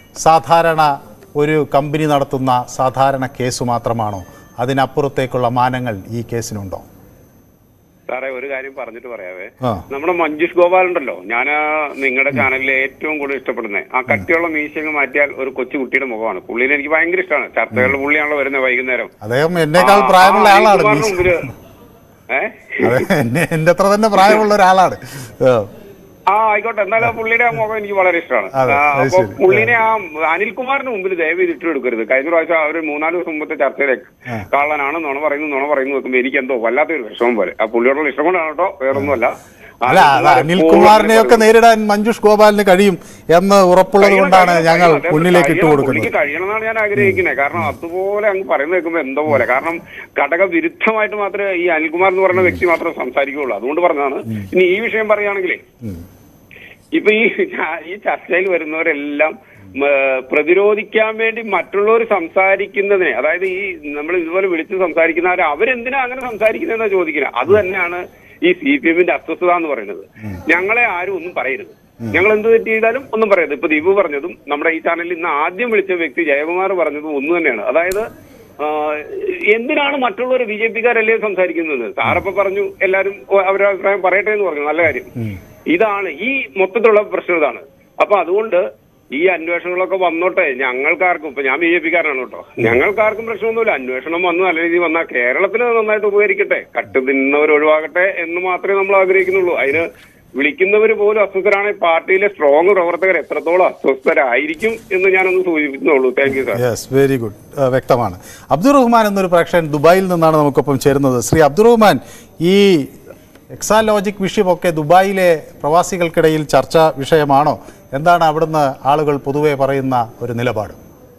സാധാരണ ഒരു കമ്പനി നടത്തുന്ന സാധാരണ കേസ് മാത്രമാണോ അതിനപ്പുറത്തേക്കുള്ള മാനങ്ങൾ ഈ കേസിനുണ്ടോ സാറേ ഒരു കാര്യം പറഞ്ഞിട്ട് പറയാവേ ആ നമ്മുടെ മഞ്ജുഷ് ഗോപാൽ ഉണ്ടല്ലോ ഞാൻ നിങ്ങളുടെ ചാനലിൽ ഏറ്റവും കൂടുതൽ ഇഷ്ടപ്പെടുന്നത് ആ കട്ടിയുള്ള മീശങ്ങ് മാറ്റിയാൽ ഒരു കൊച്ചു കുട്ടിയുടെ മുഖമാണ് പുള്ളിനെ എനിക്ക് ഭയങ്കര ഇഷ്ടമാണ് ചർച്ചകളുടെ പുള്ളിയാണല്ലോ വരുന്നത് വൈകുന്നേരം അദ്ദേഹം എന്നേക്കാൾ ആ, പ്രായമുള്ള ആ, ആളാണ് അനിൽകുമാറിന് മീശ. മുമ്പില് ഏ അതെ എന്നെ എന്റെ അത്ര തന്നെ പ്രായമുള്ള ഒരാളാണ് ആ. ആ ആയിക്കോട്ടെ എന്നാലും ആ പുള്ളിയുടെ ആ മുഖം എനിക്ക് വളരെ ഇഷ്ടമാണ് അതെ, ആ, അത് അപ്പൊ ശരി. പുള്ളിനെ ആ അനിൽകുമാറിന് മുമ്പിൽ ദയവ് ചെയ്ത് ഇട്ടെടുക്കരുത് കഴിഞ്ഞ പ്രാവശ്യം അവർ മൂന്നാല് ദിവസം മുമ്പത്തെ ചർച്ചയിലേക്ക് കള്ളനാണ് നുണ പറയുന്നു നുണ പറയുന്നു വെക്കുമ്പോൾ എനിക്ക് എന്തോ വല്ലാത്തൊരു വിഷമം പോലെ ആ പുള്ളിയോടുള്ള ഇഷ്ടം കൊണ്ടാണ് കേട്ടോ വേറൊന്നുമല്ല അല്ല അത് അനിൽകുമാറിനെയൊക്കെ നേരിടാൻ മഞ്ജുഷ് ഗോപാലിന് കഴിയും എന്ന് ഉറപ്പുള്ളത് കൊണ്ടാണ് ഞങ്ങൾ മുന്നിലേക്ക് ഇട്ടുകൊടുക്കുന്നത് പുള്ളിക്ക് കഴിയണമെന്നാണ് ഞാൻ ആഗ്രഹിക്കുന്നത് കാരണം അതുപോലെ അങ്ങ് പറയുന്നത് കേൾക്കുമ്പോൾ എന്തോ പോലെ കാരണം ഘടക വിരുദ്ധമായിട്ട് മാത്രമേ ഈ അനിൽകുമാർ എന്ന് പറയുന്ന വ്യക്തി മാത്രം സംസാരിക്കുകയുള്ളൂ അതുകൊണ്ട് പറഞ്ഞതാണ് ഇനി ഈ വിഷയം പറയുകയാണെങ്കിലേ ഇപ്പൊ ഈ ച- ഈ ചർച്ചയിൽ വരുന്നവരെല്ലാം മ, പ്രതിരോധിക്കാൻ വേണ്ടി മറ്റുള്ളവർ സംസാരിക്കുന്നതിനെ അതായത് ഈ നമ്മൾ ഇതുപോലെ വിളിച്ച് സംസാരിക്കുന്നവർ അവരെന്തിനാ അങ്ങനെ സംസാരിക്കുന്നതെന്നാ ചോദിക്കുന്നത് അത് തന്നെയാണ് ഈ സി പി എമ്മിന്റെ അസ്വസ്ഥത എന്ന് പറയുന്നത് ഞങ്ങളെ ആരും ഒന്നും പറയരുത് ഞങ്ങൾ എന്ത് തെറ്റ് ചെയ്താലും ഒന്നും പറയരുത് ഇപ്പൊ ദീപു പറഞ്ഞതും നമ്മുടെ ഈ ചാനലിൽ ഇന്ന് ആദ്യം വിളിച്ച വ്യക്തി ജയകുമാർ പറഞ്ഞതും ഒന്ന് തന്നെയാണ് അതായത് ആ, എന്തിനാണ് മറ്റുള്ളവർ ബി ജെ പിക്കാരല്ലേ സംസാരിക്കുന്നത് സാറപ്പ പറഞ്ഞു എല്ലാവരും അവരുടെ അഭിപ്രായം പറയട്ടെ എന്ന് പറഞ്ഞു നല്ല കാര്യം ഇതാണ് ഈ മൊത്തത്തിലുള്ള പ്രശ്നം ഇതാണ് അപ്പൊ അതുകൊണ്ട് ഈ അന്വേഷണങ്ങളൊക്കെ വന്നോട്ടെ ഞങ്ങൾക്കാർക്കും ഇപ്പൊ ഞാൻ ബി ജെ പിക്കാരനാണ് കേട്ടോ ഞങ്ങൾക്കാർക്കും പ്രശ്നമൊന്നുമില്ല അന്വേഷണം വന്നു നല്ല രീതിയിൽ വന്നാൽ കേരളത്തിൽ അത് നന്നായിട്ട് ഉപകരിക്കട്ടെ കട്ട് തിന്നവർ ഒഴിവാകട്ടെ എന്ന് മാത്രമേ നമ്മൾ ആഗ്രഹിക്കുന്നുള്ളൂ അതിന് വിളിക്കുന്നവർ പോലും അസ്വസ്ഥരാണെങ്കിൽ പാർട്ടിയിലെ സ്ട്രോങ് പ്രവർത്തകർ എത്രത്തോളം അസ്വസ്ഥരായിരിക്കും എന്ന് ഞാനൊന്ന് സൂചിപ്പിക്കുന്നുള്ളൂ thank you sir yes very good വ്യക്തമാണ് അബ്ദുൾ റഹ്മാൻ എന്നൊരു പ്രേക്ഷകൻ ദുബായിൽ നിന്നാണ് നമുക്കൊപ്പം ചേരുന്നത് ശ്രീ അബ്ദുൾ റഹ്മാൻ ഈ എക്സാലോജിക് വിഷയമൊക്കെ ദുബായിലെ പ്രവാസികൾക്കിടയിൽ ചർച്ചാ വിഷയമാണോ എന്താണ് അവിടുന്ന് ആളുകൾ പൊതുവെ പറയുന്ന ഒരു നിലപാട്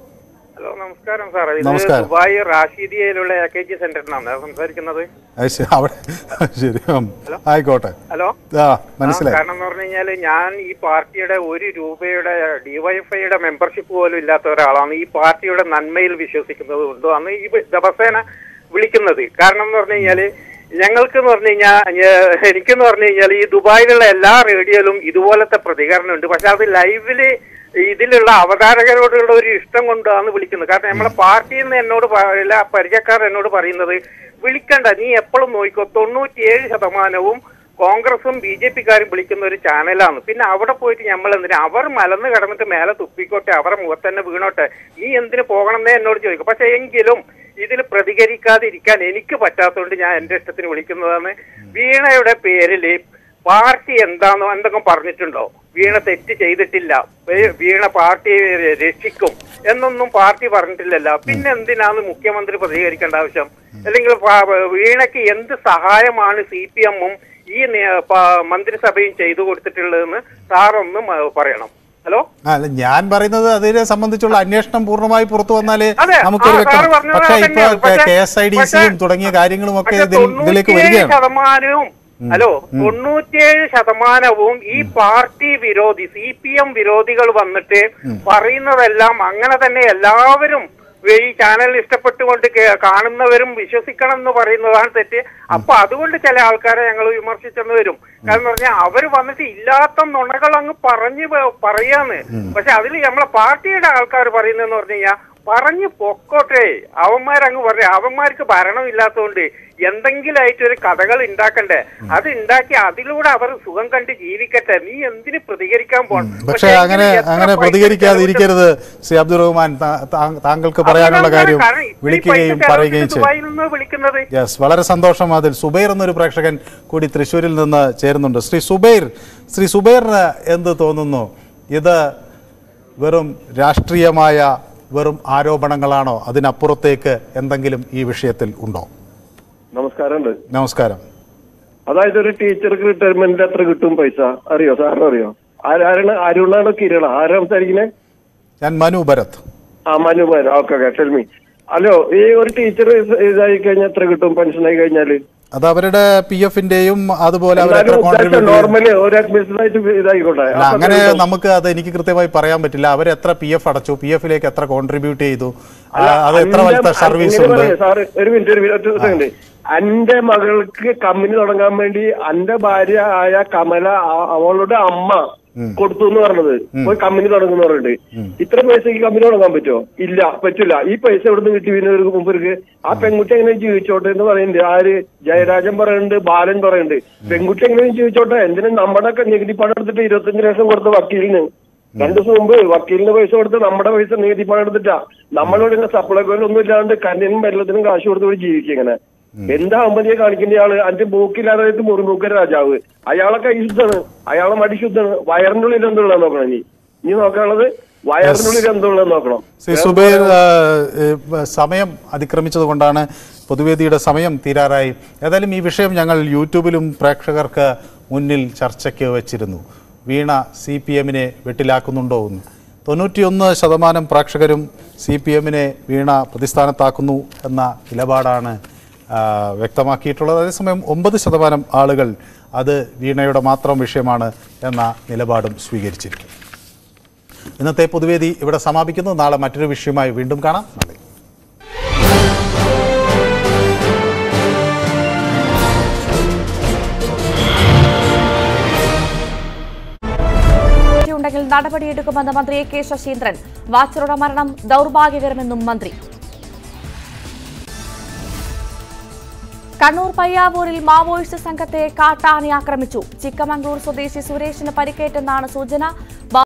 ഹലോ നമസ്കാരം സാർ ഇത് നമസ്കാരം. ദുബായ് റാഷിദിയയിലുള്ള എ കെ ജി സെന്ററിനാണ് സംസാരിക്കുന്നത് അത് ശരി, അവിടെ ശരി ഉം. ആയിക്കോട്ടെ ഹലോ ആ ആ, മനസ്സിലായി കാരണം എന്ന് പറഞ്ഞു കഴിഞ്ഞാൽ ഞാൻ ഈ പാർട്ടിയുടെ ഒരു രൂപയുടെ ഡിവൈഎഫ്ഐയുടെ മെമ്പർഷിപ്പ് പോലും ഇല്ലാത്ത ഒരാളാണ് ഈ പാർട്ടിയുടെ നന്മയിൽ വിശ്വസിക്കുന്നത് കൊണ്ട് അന്ന് ഈ ദിവസേന വിളിക്കുന്നത് കാരണം എന്ന് പറഞ്ഞു കഴിഞ്ഞാല് ഞങ്ങൾക്ക് എന്ന് പറഞ്ഞു കഴിഞ്ഞാൽ എനിക്കെന്ന് പറഞ്ഞു കഴിഞ്ഞാൽ ഈ ദുബായിലുള്ള എല്ലാ റേഡിയോയിലും ഇതുപോലത്തെ പ്രതികരണമുണ്ട് പക്ഷെ അത് ലൈവില് ഇതിലുള്ള അവതാരകരോടുള്ള ഒരു ഇഷ്ടം കൊണ്ടാണ് വിളിക്കുന്നത് കാരണം നമ്മളെ പാർട്ടിയിൽ നിന്ന് എന്നോട് പ- എല്ലാ പരിചയക്കാർ എന്നോട് പറയുന്നത് വിളിക്കണ്ട നീ എപ്പോഴും നോക്കിക്കോ തൊണ്ണൂറ്റിയേഴ് ശതമാനവും കോൺഗ്രസും ബി ജെ പിക്കാരും വിളിക്കുന്ന ഒരു ചാനലാണ് പിന്നെ അവിടെ പോയിട്ട് നമ്മൾ എന്തിനാ അവർ മലന്ന് കിടന്നിട്ട് മേലെ തുപ്പിക്കോട്ടെ അവരുടെ മുഖത്ത് തന്നെ വീണോട്ടെ നീ എന്തിനു പോകണമെന്നേ എന്നോട് ചോദിക്കും പക്ഷെ എങ്കിലും ഇതിൽ പ്രതികരിക്കാതിരിക്കാൻ എനിക്ക് പറ്റാത്തതുകൊണ്ട് ഞാൻ എന്റെ ഇഷ്ടത്തിന് വിളിക്കുന്നതാണ് വീണയുടെ പേരിൽ പാർട്ടി എന്താണോ എന്തെങ്കിലും പറഞ്ഞിട്ടുണ്ടോ വീണ തെറ്റ് ചെയ്തിട്ടില്ല വേ- വീണ പാർട്ടിയെ രക്ഷിക്കും എന്നൊന്നും പാർട്ടി പറഞ്ഞിട്ടില്ലല്ലോ പിന്നെ എന്തിനാണ് മുഖ്യമന്ത്രി പ്രതികരിക്കേണ്ട ആവശ്യം അല്ലെങ്കിൽ പ- വീണയ്ക്ക് എന്ത് സഹായമാണ് സി പി എമ്മും ഈ നേ- പ- മന്ത്രിസഭയും ചെയ്തു കൊടുത്തിട്ടുള്ളതെന്ന് സാറൊന്ന് മ- പറയണം ഹലോ ആ, അല്ല ഞാൻ പറയുന്നത് അതിനെ സംബന്ധിച്ചുള്ള അന്വേഷണം പൂർണ്ണമായി പുറത്തു വന്നാലേ അതെ, നമുക്കൊരു ആ, വ്യക്തം സാറ് പറഞ്ഞത് പക്ഷേ ഇപ്പൊ തന്നെയാണ്. പക്ഷേ- കെ എസ് ഐ ഡി പക്ഷേ- സിയും തുടങ്ങിയ കാര്യങ്ങളും ഒക്കെ പക്ഷെ ഇതിൽ ഇതിലേക്ക് തൊണ്ണൂറ്റിയേഴ് വരികയാണ് ശതമാനവും ഹലോ തൊണ്ണൂറ്റിയേഴ് ശതമാനവും ഈ പാർട്ടി വിരോധി സി പി എം വിരോധികൾ വന്നിട്ട് പറയുന്നതെല്ലാം അങ്ങനെ തന്നെ എല്ലാവരും ഈ ചാനൽ ഇഷ്ടപ്പെട്ടുകൊണ്ട് കേ- കാണുന്നവരും വിശ്വസിക്കണം എന്ന് പറയുന്നതാണ് തെറ്റ് അപ്പൊ അതുകൊണ്ട് ചില ആൾക്കാരെ ഞങ്ങൾ വിമർശിച്ചെന്ന് വരും കാരണം പറഞ്ഞാൽ അവർ വന്നിട്ട് ഇല്ലാത്ത നുണകൾ അങ്ങ് പറഞ്ഞു പ- പറയാന്ന് പക്ഷെ അതിൽ നമ്മളെ പാർട്ടിയുടെ ആൾക്കാർ പറയുന്നതെന്ന് പറഞ്ഞു കഴിഞ്ഞാൽ പറഞ്ഞു പൊക്കോട്ടെ അവന്മാരങ്ങ് പറഞ്ഞു അവന്മാർക്ക് ഭരണം ഇല്ലാത്തതുകൊണ്ട് എന്തെങ്കിലും ആയിട്ട് ഒരു കഥകൾ ഉണ്ടാക്കണ്ടേ അത് ഉണ്ടാക്കി അതിലൂടെ അവർ സുഖം കണ്ട് ജീവിക്കട്ടെ നീ എന്തിന് പ്രതികരിക്കാൻ പോകണം പക്ഷേ അങ്ങനെ അങ്ങനെ പ്രതികരിക്കാതിരിക്കരുത് ശ്രീ അബ്ദുൾ റഹ്മാൻ താ- താ- താങ്കൾക്ക് പറയാനുള്ള കാര്യം വിളിക്കുകയും പറയുകയും ചെയ്യും ദുബായിൽ നിന്ന് വിളിക്കുന്നത് യെസ് വളരെ സന്തോഷം അതിൽ സുബൈർ എന്നൊരു പ്രേക്ഷകൻ കൂടി തൃശ്ശൂരിൽ നിന്ന് ചേരുന്നുണ്ട് ശ്രീ സുബൈർ ശ്രീ സുബൈറിന് എന്ത് തോന്നുന്നു ഇത് വെറും രാഷ്ട്രീയമായ വെറും ആരോപണങ്ങളാണോ അതിനപ്പുറത്തേക്ക് എന്തെങ്കിലും ഈ വിഷയത്തിൽ ഉണ്ടോ നമസ്കാരമുണ്ട് നമസ്കാരം അതായത് ഒരു ടീച്ചർക്ക് റിട്ടയർമെന്റിൽ എത്ര കിട്ടും പൈസ അറിയോ സാറിന് അറിയോ ആര്- ആരാണ് അരുണാണോ കിരണ ആരാ സംസാരിക്കുന്നത് ഞാൻ മനു ഭരത് ആ മനുമാൻ ഓക്കെ ഓക്കെ ടെൽമി ഹലോ ഈ ഒരു ടീച്ചർ ഇതായി കഴിഞ്ഞാൽ എത്ര കിട്ടും പെൻഷൻ ആയി കഴിഞ്ഞാല് അത് അവരുടെ പി എഫിന്റെയും അതുപോലെ അവർ എത്ര എന്നാലും ഉദ്ദേശം കോൺട്രിബ്യൂട്ട് നോർമലി ഒരു അഡ്മിനിസ്ട്രേറ്റ് ഇതായിക്കോട്ടെ അല്ല അപ്പൊ അങ്ങനെ എത്ര കിട്ടും? നമുക്ക് അത് എനിക്ക് കൃത്യമായി പറയാൻ പറ്റില്ല അവർ എത്ര പി എഫ് അടച്ചു പി എഫിലേക്ക് എത്ര കോൺട്രിബ്യൂട്ട് ചെയ്തു ആ, അല്ല, അത് എത്ര അന്റെ- വലത്തെ സർവീസ് ഇങ്ങനെ ഉണ്ട് പറയാം, സാറ് ഒരു മിനിറ്റ് ഒരു മിനിറ്റ് ഒരു സെക്കൻഡ് അന്റെ മകൾക്ക് കമ്പനി തുടങ്ങാൻ വേണ്ടി അന്റെ ഭാര്യ ആയ കമല ആ- അവളുടെ അമ്മ കൊടുത്തു എന്ന് പറഞ്ഞത് പോയി കമ്പനി തുടങ്ങുന്ന പറഞ്ഞിട്ട് ഇത്ര പൈസക്ക് കമ്പനി തുടങ്ങാൻ പറ്റുമോ ഇല്ല പറ്റില്ല ഈ പൈസ എവിടെ നിന്ന് കിട്ടി പിന്നെ ഒരു മുമ്പർക്ക് ആ പെൺകുട്ടി എങ്ങനെ ജീവിച്ചോട്ടെ എന്ന് പറയുന്നുണ്ട് ആര് ജയരാജൻ പറയുന്നുണ്ട് ബാലൻ പറയുന്നുണ്ട് പെൺകുട്ടി എങ്ങനെ ജീവിച്ചോട്ടെ എന്തിനും നമ്മുടെ ഒക്കെ നികുതി പണം എടുത്തിട്ട് ഇരുപത്തഞ്ച് ലക്ഷം കൊടുത്ത വക്കീലിന് രണ്ടു ദിവസം മുമ്പ് വക്കീലിന് പൈസ കൊടുത്ത് നമ്മുടെ പൈസ നികുതി പണം എടുത്തിട്ടാ നമ്മളിവിടെ ഇങ്ങനെ സപ്ലൈകോയിൽ ഒന്നും ഇല്ലാണ്ട് കണ്ണിനും വെള്ളത്തിനും കാശ് കൊടുത്ത് ഇവിടെ ജീവിക്കും ഇങ്ങനെ എന്താ അമ്പതിയെ കാണിക്കേണ്ട ആള് അഞ്ച് മൂക്കില്ലാതെ മുറിമൂക്കൻ രാജാവ് അയാളൊക്കെ ശുദ്ധമാണ് അയാളെ മടി ശുദ്ധമാണ് വയറിനുള്ളിൽ എന്തുള്ള നോക്കണം ഇനി ഇനി നോക്കാനുള്ളത് വയറിനുള്ളിൽ എന്തുള്ള നോക്കണം ശ്രീ സുബൈർ ആ, ഏ, സമയം അതിക്രമിച്ചത് കൊണ്ടാണ് പൊതുവേദിയുടെ സമയം തീരാറായി ഏതായാലും ഈ വിഷയം ഞങ്ങൾ യൂട്യൂബിലും പ്രേക്ഷകർക്ക് മുന്നിൽ ചർച്ചയ്ക്ക് വച്ചിരുന്നു വീണ സി പി എമ്മിനെ വെട്ടിലാക്കുന്നുണ്ടോ എന്ന് തൊണ്ണൂറ്റിയൊന്ന് ശതമാനം പ്രേക്ഷകരും സി പി എമ്മിനെ വീണ പ്രതിസ്ഥാനത്താക്കുന്നു എന്ന നിലപാടാണ് ആ, വ്യക്തമാക്കിയിട്ടുള്ളത് അതേസമയം ഒമ്പത് ശതമാനം ആളുകൾ അത് വീണയുടെ മാത്രം വിഷയമാണ് എന്ന നിലപാടും സ്വീകരിച്ചിരിക്കുന്നു ഇന്നത്തെ പൊതുവേദി ഇവിടെ സമാപിക്കുന്നു നാളെ മറ്റൊരു വിഷയമായി വീണ്ടും കാണാം നന്ദി ഉണ്ടെങ്കിൽ നടപടിയെടുക്കുമെന്ന് മന്ത്രി എ കെ ശശീന്ദ്രൻ വാച്ചറുടെ മരണം ദൗർഭാഗ്യകരമെന്നും മന്ത്രി കണ്ണൂർ പയ്യാവൂരിൽ മാവോയിസ്റ്റ് സംഘത്തെ കാട്ടാന ആക്രമിച്ചു ചിക്കമംഗളൂർ സ്വദേശി സുരേഷിന് പരിക്കേറ്റെന്നാണ് സൂചന